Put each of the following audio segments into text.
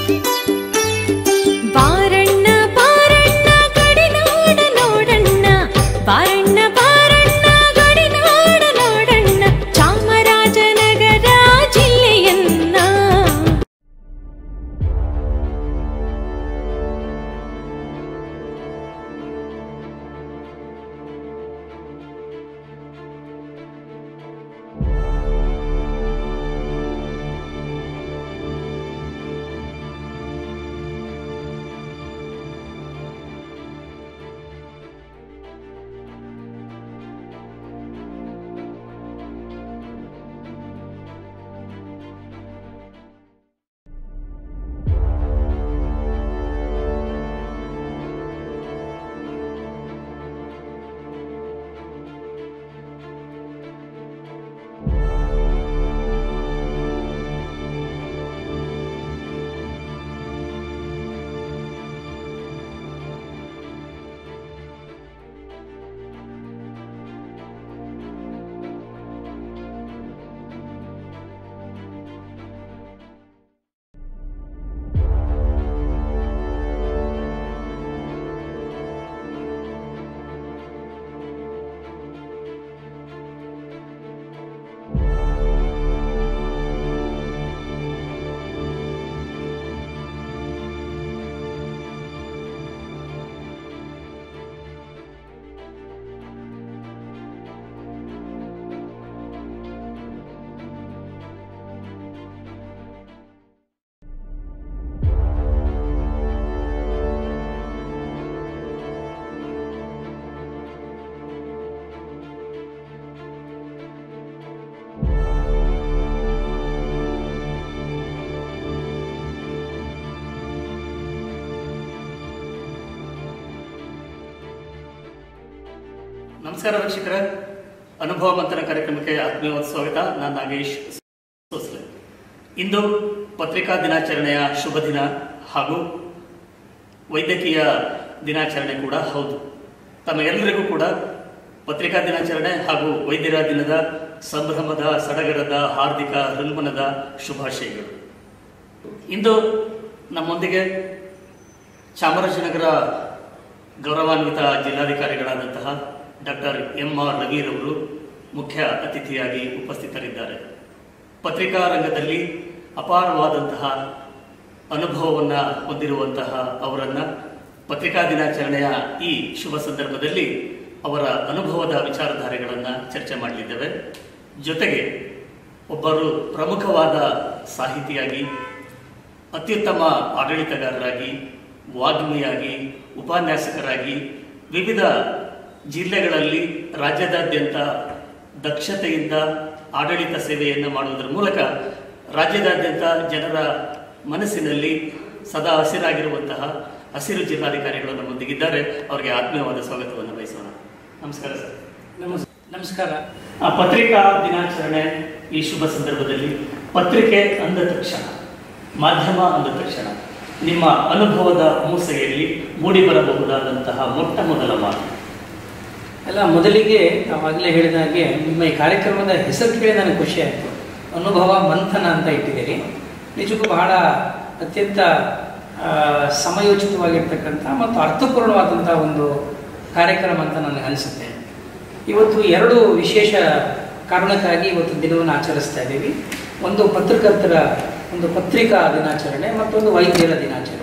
ಬಾರಣ್ಣ ಬಾರಣ್ಣ ಗಡಿನಾಡ ನೋಡಣ್ಣ ಬಾರಣ್ಣ ಬಾರಣ್ಣ ಗಡಿನಾಡ ನೋಡಣ್ಣ ಚಾಮರಾಜನಗರ ಜಿಲ್ಲೆಯನ್ನ ನಮಸ್ಕಾರ ವೀಕ್ಷಕರ ಅನುಭವ ಮಂಥನ ಕಾರ್ಯಕ್ರಮಕ್ಕೆ ಆತ್ಮೀಯವಾದ ಸ್ವಾಗತ ನಾನು ನಾಗೇಶ್ ಸೋಸ್ಲೆ ಇಂದು ಪತ್ರಿಕಾ ದಿನಾಚರಣೆಯ ಶುಭ ದಿನ ಹಾಗೂ ವೈದ್ಯಕೀಯ ದಿನಾಚರಣೆ ಕೂಡ ಹೌದು ತಮಗೆಲ್ಲರಿಗೂ ಕೂಡ ಪತ್ರಿಕಾ ದಿನಾಚರಣೆ ಹಾಗೂ ವೈದ್ಯರ ದಿನದ ಸಂಭ್ರಮದ ಸಡಗರದ ಹಾರ್ದಿಕ ಹೃನ್ಮನದ ಶುಭಾಶಯಗಳು ಇಂದು ನಮ್ಮೊಂದಿಗೆ ಚಾಮರಾಜನಗರ ಗೌರವಾನ್ವಿತ ಜಿಲ್ಲಾಧಿಕಾರಿಗಳಾದಂತಹ ಡಾಕ್ಟರ್ ಎಂ ಆರ್ ರವಿರವರು ಮುಖ್ಯ ಅತಿಥಿಯಾಗಿ ಉಪಸ್ಥಿತರಿದ್ದಾರೆ ಪತ್ರಿಕಾ ರಂಗದಲ್ಲಿ ಅಪಾರವಾದಂತಹ ಅನುಭವವನ್ನು ಹೊಂದಿರುವಂತಹ ಅವರನ್ನು ಪತ್ರಿಕಾ ದಿನಾಚರಣೆಯ ಈ ಶುಭ ಸಂದರ್ಭದಲ್ಲಿ ಅವರ ಅನುಭವದ ವಿಚಾರಧಾರೆಗಳನ್ನು ಚರ್ಚೆ ಮಾಡಲಿದ್ದೇವೆ ಜೊತೆಗೆ ಒಬ್ಬರು ಪ್ರಮುಖವಾದ ಸಾಹಿತಿಯಾಗಿ ಅತ್ಯುತ್ತಮ ಆಡಳಿತಗಾರರಾಗಿ ವಾಗ್ಮಿಯಾಗಿ ಉಪನ್ಯಾಸಕರಾಗಿ ವಿವಿಧ ಜಿಲ್ಲೆಗಳಲ್ಲಿ ರಾಜ್ಯದಾದ್ಯಂತ ದಕ್ಷತೆಯಿಂದ ಆಡಳಿತ ಸೇವೆಯನ್ನು ಮಾಡುವುದರ ಮೂಲಕ ರಾಜ್ಯದಾದ್ಯಂತ ಜನರ ಮನಸ್ಸಿನಲ್ಲಿ ಸದಾ ಹಸಿರಾಗಿರುವಂತಹ ಹಸಿರು ಜಿಲ್ಲಾಧಿಕಾರಿಗಳು ನಮ್ಮೊಂದಿಗಿದ್ದಾರೆ ಅವರಿಗೆ ಆತ್ಮೀಯವಾದ ಸ್ವಾಗತವನ್ನು ಬಯಸೋಣ ನಮಸ್ಕಾರ ಸರ್ ನಮಸ್ ನಮಸ್ಕಾರ ಆ ಪತ್ರಿಕಾ ದಿನಾಚರಣೆ ಈ ಶುಭ ಸಂದರ್ಭದಲ್ಲಿ ಪತ್ರಿಕೆ ಅಂದ ತಕ್ಷಣ ಮಾಧ್ಯಮ ಅಂದ ತಕ್ಷಣ ನಿಮ್ಮ ಅನುಭವದ ಮೂಸೆಯಲ್ಲಿ ಮೂಡಿ ಬರಬಹುದಾದಂತಹ ಮೊಟ್ಟ ಮೊದಲ ಮಾತು ಎಲ್ಲ ಮೊದಲಿಗೆ ಆವಾಗಲೇ ಹೇಳಿದ ಹಾಗೆ ನಿಮ್ಮ ಈ ಕಾರ್ಯಕ್ರಮದ ಹೆಸರು ಕೇಳಿ ನನಗೆ ಖುಷಿ ಆಯಿತು ಅನುಭವ ಮಂಥನ ಅಂತ ಇಟ್ಟಿದ್ದೀರಿ ನಿಜಕ್ಕೂ ಬಹಳ ಅತ್ಯಂತ ಆ, ಸಮಯೋಚಿತವಾಗಿರ್ತಕ್ಕಂಥ ಮತ್ತು ಅರ್ಥಪೂರ್ಣವಾದಂಥ ಒಂದು ಕಾರ್ಯಕ್ರಮ ಅಂತ ನನಗೆ ಅನಿಸುತ್ತೆ ಇವತ್ತು ಎರಡು ವಿಶೇಷ ಕಾರಣಕ್ಕಾಗಿ ಇವತ್ತು ದಿನವನ್ನು ಆಚರಿಸ್ತಾ ಇದ್ದೀವಿ ಒಂದು ಪತ್ರಕರ್ತರ ಒಂದು ಪತ್ರಿಕಾ ದಿನಾಚರಣೆ ಮತ್ತೊಂದು ವೈದ್ಯರ ದಿನಾಚರಣೆ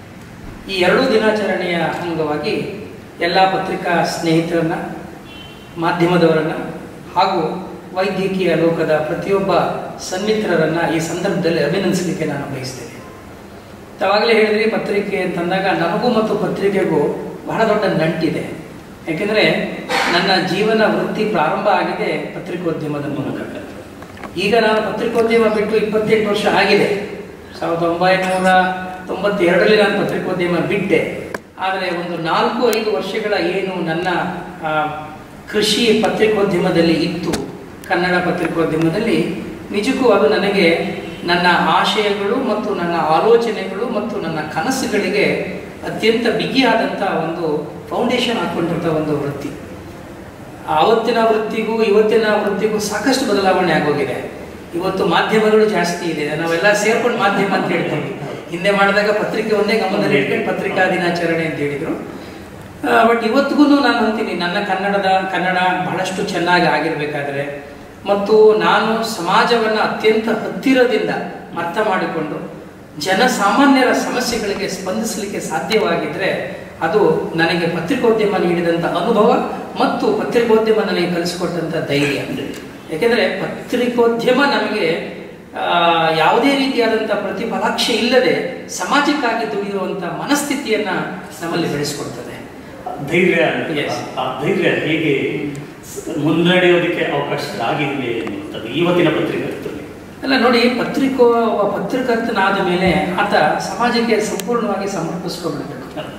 ಈ ಎರಡೂ ದಿನಾಚರಣೆಯ ಅಂಗವಾಗಿ ಎಲ್ಲ ಪತ್ರಿಕಾ ಸ್ನೇಹಿತರನ್ನ ಮಾಧ್ಯಮದವರನ್ನ ಹಾಗೂ ವೈದ್ಯಕೀಯ ಲೋಕದ ಪ್ರತಿಯೊಬ್ಬ ಸನ್ಮಿತ್ರರನ್ನ ಈ ಸಂದರ್ಭದಲ್ಲಿ ಅಭಿನಂದಿಸಲಿಕ್ಕೆ ನಾನು ಬಯಸ್ತೇನೆ ತಾವಾಗಲೇ ಹೇಳಿದ್ರಿ ಪತ್ರಿಕೆ ಅಂತಂದಾಗ ನನಗೂ ಮತ್ತು ಪತ್ರಿಕೆಗೂ ಬಹಳ ದೊಡ್ಡ ನಂಟಿದೆ ಯಾಕೆಂದರೆ ನನ್ನ ಜೀವನ ವೃತ್ತಿ ಪ್ರಾರಂಭ ಆಗಿದೆ ಪತ್ರಿಕೋದ್ಯಮದ ಮೂಲಕ ಈಗ ನಾನು ಪತ್ರಿಕೋದ್ಯಮ ಬಿಟ್ಟು ಇಪ್ಪತ್ತೆಂಟು ವರ್ಷ ಆಗಿದೆ ಸಾವಿರದ ಒಂಬೈನೂರ ತೊಂಬತ್ತೆರಡರಲ್ಲಿ ನಾನು ಪತ್ರಿಕೋದ್ಯಮ ಬಿಟ್ಟೆ ಆದರೆ ಒಂದು ನಾಲ್ಕು ಐದು ವರ್ಷಗಳ ಏನು ನನ್ನ ಆ, ಕೃಷಿ ಪತ್ರಿಕೋದ್ಯಮದಲ್ಲಿ ಇತ್ತು ಕನ್ನಡ ಪತ್ರಿಕೋದ್ಯಮದಲ್ಲಿ ನಿಜಕ್ಕೂ ಅದು ನನಗೆ ನನ್ನ ಆಶಯಗಳು ಮತ್ತು ನನ್ನ ಆಲೋಚನೆಗಳು ಮತ್ತು ನನ್ನ ಕನಸುಗಳಿಗೆ ಅತ್ಯಂತ ಬಿಗಿಯಾದಂಥ ಒಂದು ಫೌಂಡೇಶನ್ ಹಾಕ್ಕೊಂಡಿರ್ತ ಒಂದು ವೃತ್ತಿ ಆವತ್ತಿನ ವೃತ್ತಿಗೂ ಇವತ್ತಿನ ವೃತ್ತಿಗೂ ಸಾಕಷ್ಟು ಬದಲಾವಣೆ ಆಗೋಗಿದೆ ಇವತ್ತು ಮಾಧ್ಯಮಗಳು ಜಾಸ್ತಿ ಇದೆ ನಾವೆಲ್ಲ ಸೇರ್ಕೊಂಡು ಮಾಧ್ಯಮ ಅಂತ ಹೇಳ್ತೀವಿ ಹಿಂದೆ ಮಾಡಿದಾಗ ಪತ್ರಿಕೆ ಒಂದೇ ಗಮನದಲ್ಲಿ ಇಟ್ಕೊಂಡು ಪತ್ರಿಕಾ ದಿನಾಚರಣೆ ಅಂತ ಹೇಳಿದ್ರು ಬಟ್ ಇವತ್ತಿಗೂ ನಾನು ಅಂತೀನಿ ನನ್ನ ಕನ್ನಡದ ಕನ್ನಡ ಬಹಳಷ್ಟು ಚೆನ್ನಾಗಿ ಆಗಿರ್ಬೇಕಾದ್ರೆ ಮತ್ತು ನಾನು ಸಮಾಜವನ್ನು ಅತ್ಯಂತ ಹತ್ತಿರದಿಂದ ಅರ್ಥ ಮಾಡಿಕೊಂಡು ಜನಸಾಮಾನ್ಯರ ಸಮಸ್ಯೆಗಳಿಗೆ ಸ್ಪಂದಿಸಲಿಕ್ಕೆ ಸಾಧ್ಯವಾಗಿದ್ರೆ ಅದು ನನಗೆ ಪತ್ರಿಕೋದ್ಯಮ ನೀಡಿದಂಥ ಅನುಭವ ಮತ್ತು ಪತ್ರಿಕೋದ್ಯಮ ನನಗೆ ಕಲಿಸಿಕೊಟ್ಟಂಥ ಧೈರ್ಯ ಯಾಕೆಂದರೆ ಪತ್ರಿಕೋದ್ಯಮ ನಮಗೆ ಆ, ಯಾವುದೇ ರೀತಿಯಾದಂಥ ಪ್ರತಿಫಲಾಕ್ಷೆ ಇಲ್ಲದೆ ಸಮಾಜಕ್ಕಾಗಿ ದುಡಿಯುವಂಥ ಮನಸ್ಥಿತಿಯನ್ನ ನಮ್ಮಲ್ಲಿ ಬೆಳೆಸಿಕೊಡ್ತದೆ ಧೈರ್ಯ Yes. ಆ ಧೈರ್ಯ ಹೇಗೆ ಸ- ಮುನ್ನಡೆಯೋದಕ್ಕೆ ಅವಕಾಶಗಳಾಗಿವೆ ಅನ್ನುವಂಥದ್ದು ಇವತ್ತಿನ ಪತ್ರಿಕಾರ್ತರಲ್ಲಿ ಅಲ್ಲ ನೋಡಿ ಪತ್ರಿಕೋ ಒಬ್ಬ ಪತ್ರಕರ್ತನಾದ ಮೇಲೆ ಆತ ಸಮಾಜಕ್ಕೆ ಸಂಪೂರ್ಣವಾಗಿ ಸಮರ್ಪಿಸ್ಕೊಂಡ್ಬಿಡ್ಬೇಕು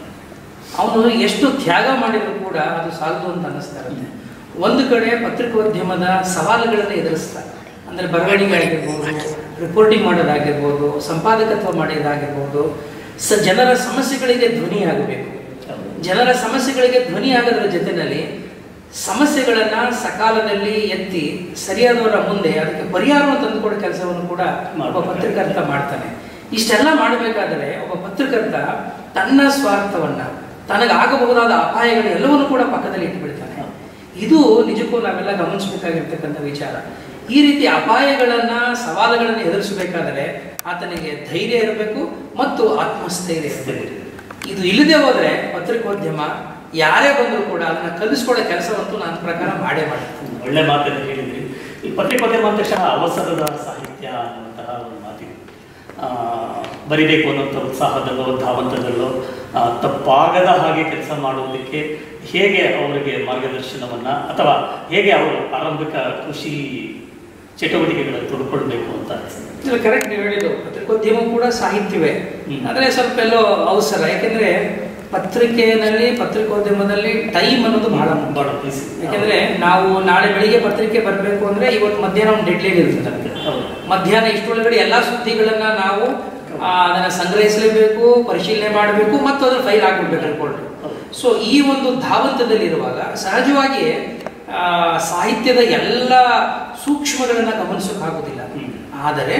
ಅವನು ಎಷ್ಟು ತ್ಯಾಗ ಮಾಡಿದ್ರು ಕೂಡ ಅದು ಸಾಲದು ಅಂತ ಅನ್ನಿಸ್ತಾ ಇರುತ್ತೆ ಒಂದು ಕಡೆ ಪತ್ರಿಕೋದ್ಯಮದ ಸವಾಲುಗಳನ್ನು ಎದುರಿಸ್ತಾರೆ ಅಂದರೆ ಬರವಣಿಗೆ ಆಗಿರ್ಬೋದು ರಿಪೋರ್ಟಿಂಗ್ ಮಾಡೋದಾಗಿರ್ಬೋದು ಸಂಪಾದಕತ್ವ ಮಾಡೋದಾಗಿರ್ಬೋದು ಸ ಜನರ ಸಮಸ್ಯೆಗಳಿಗೆ ಧ್ವನಿಯಾಗಬೇಕು ಜನರ ಸಮಸ್ಯೆಗಳಿಗೆ ಧ್ವನಿಯಾಗೋದ್ರ ಜೊತೆಯಲ್ಲಿ ಸಮಸ್ಯೆಗಳನ್ನ ಸಕಾಲದಲ್ಲಿ ಎತ್ತಿ ಸರಿಯಾದವರ ಮುಂದೆ ಅದಕ್ಕೆ ಪರಿಹಾರವನ್ನು ತಂದುಕೊಡೋ ಕೆಲಸವನ್ನು ಕೂಡ ಒಬ್ಬ ಪತ್ರಕರ್ತ ಮಾಡ್ತಾನೆ ಇಷ್ಟೆಲ್ಲ ಮಾಡಬೇಕಾದರೆ ಒಬ್ಬ ಪತ್ರಕರ್ತ ತನ್ನ ಸ್ವಾರ್ಥವನ್ನ ತನಗಾಗಬಹುದಾದ ಅಪಾಯಗಳು ಎಲ್ಲವನ್ನೂ ಕೂಡ ಪಕ್ಕದಲ್ಲಿ ಇಟ್ಬಿಡ್ತಾನೆ ಇದು ನಿಜಕ್ಕೂ ನಾವೆಲ್ಲ ಗಮನಿಸಬೇಕಾಗಿರ್ತಕ್ಕಂಥ ವಿಚಾರ ಈ ರೀತಿ ಅಪಾಯಗಳನ್ನ ಸವಾಲುಗಳನ್ನು ಎದುರಿಸಬೇಕಾದರೆ ಆತನಿಗೆ ಧೈರ್ಯ ಇರಬೇಕು ಮತ್ತು ಆತ್ಮಸ್ಥೈರ್ಯ ಇರಬೇಕು ಇದು ಇಲ್ಲದೆ ಹೋದ್ರೆ ಪತ್ರಿಕೋದ್ಯಮ ಯಾರೇ ಬಂದರೂ ಕೂಡ ಅದನ್ನ ಕಲಿಸ್ಕೊಳ್ಳೋ ಕೆಲಸವಂತೂ ನನ್ನ ಪ್ರಕಾರ ಮಾಡೇ ಮಾಡ್ತಾರೆ ಒಳ್ಳೆ ಮಾತನ್ನು ಹೇಳಿದ್ರಿ ಈ ಪತ್ರಿಕೋದ್ಯಮ ಅಂದ ತಕ್ಷಣ ಅವಸರದ ಸಾಹಿತ್ಯ ಅನ್ನುವಂತಹ ಒಂದು ಮಾತಿದೆ ಆ, ಬರಿಬೇಕು ಅನ್ನೋಂಥ ಉತ್ಸಾಹದಲ್ಲೋ ಧಾವಂತದಲ್ಲೋ ಆ, ತಪ್ಪಾಗದ ಹಾಗೆ ಕೆಲಸ ಮಾಡುವುದಕ್ಕೆ ಹೇಗೆ ಅವರಿಗೆ ಮಾರ್ಗದರ್ಶನವನ್ನ ಅಥವಾ ಹೇಗೆ ಅವರು ಆರಂಭಿಕ ಕೃಷಿ ಚಟುವಟಿಕೆಗಳಲ್ಲಿ ತೊಡ್ಕೊಳ್ಬೇಕು ಅಂತ ಅನ್ಸುತ್ತೆ ಕರೆಕ್ಟ್ ನೀವು ಹೇಳಿದ್ದು ಪತ್ರಿಕೋದ್ಯಮ ಕೂಡ ಸಾಹಿತ್ಯವೇ ಹ್ಮ್. ಆದ್ರೆ ಸ್ವಲ್ಪ ಎಲ್ಲೋ ಅವಸರ ಯಾಕೆಂದ್ರೆ ಪತ್ರಿಕೆಯಲ್ಲಿ ಪತ್ರಿಕೋದ್ಯಮದಲ್ಲಿ ಟೈಮ್ ಅನ್ನೋದು ಬಹಳ ಮುಖ್ಯ ಬಹಳ ಪ್ಲೀಸ್ ಯಾಕೆಂದ್ರೆ ನಾವು ನಾಳೆ ಬೆಳಿಗ್ಗೆ ಪತ್ರಿಕೆ ಬರಬೇಕು ಅಂದ್ರೆ ಇವತ್ತು ಮಧ್ಯಾಹ್ನ ಒಂದು ಡೆಡ್ಲೈನ್ ಇರುತ್ತೆ ನಮಗೆ ಹೌದು ಮಧ್ಯಾಹ್ನ ಇಷ್ಟರೊಳಗಡೆ ಎಲ್ಲಾ ಸುದ್ದಿಗಳನ್ನ ನಾವು ಆ, ಅದನ್ನ ಸಂಗ್ರಹಿಸಲೇಬೇಕು ಪರಿಶೀಲನೆ ಮಾಡಬೇಕು ಮತ್ತು ಅದನ್ನ ಫೈಲ್ ಆಗ್ಬಿಡ್ಬೇಕು ರಿಪೋರ್ಟ್ ಹೌದು. ಸೊ ಈ ಒಂದು ಧಾವಂತದಲ್ಲಿರುವಾಗ ಸಹಜವಾಗಿ ಆ, ಸಾಹಿತ್ಯದ ಎಲ್ಲ ಸೂಕ್ಷ್ಮಗಳನ್ನ ಗಮನಿಸೋಕ್ಕಾಗೋದಿಲ್ಲ ಹ್ಮ್. ಆದರೆ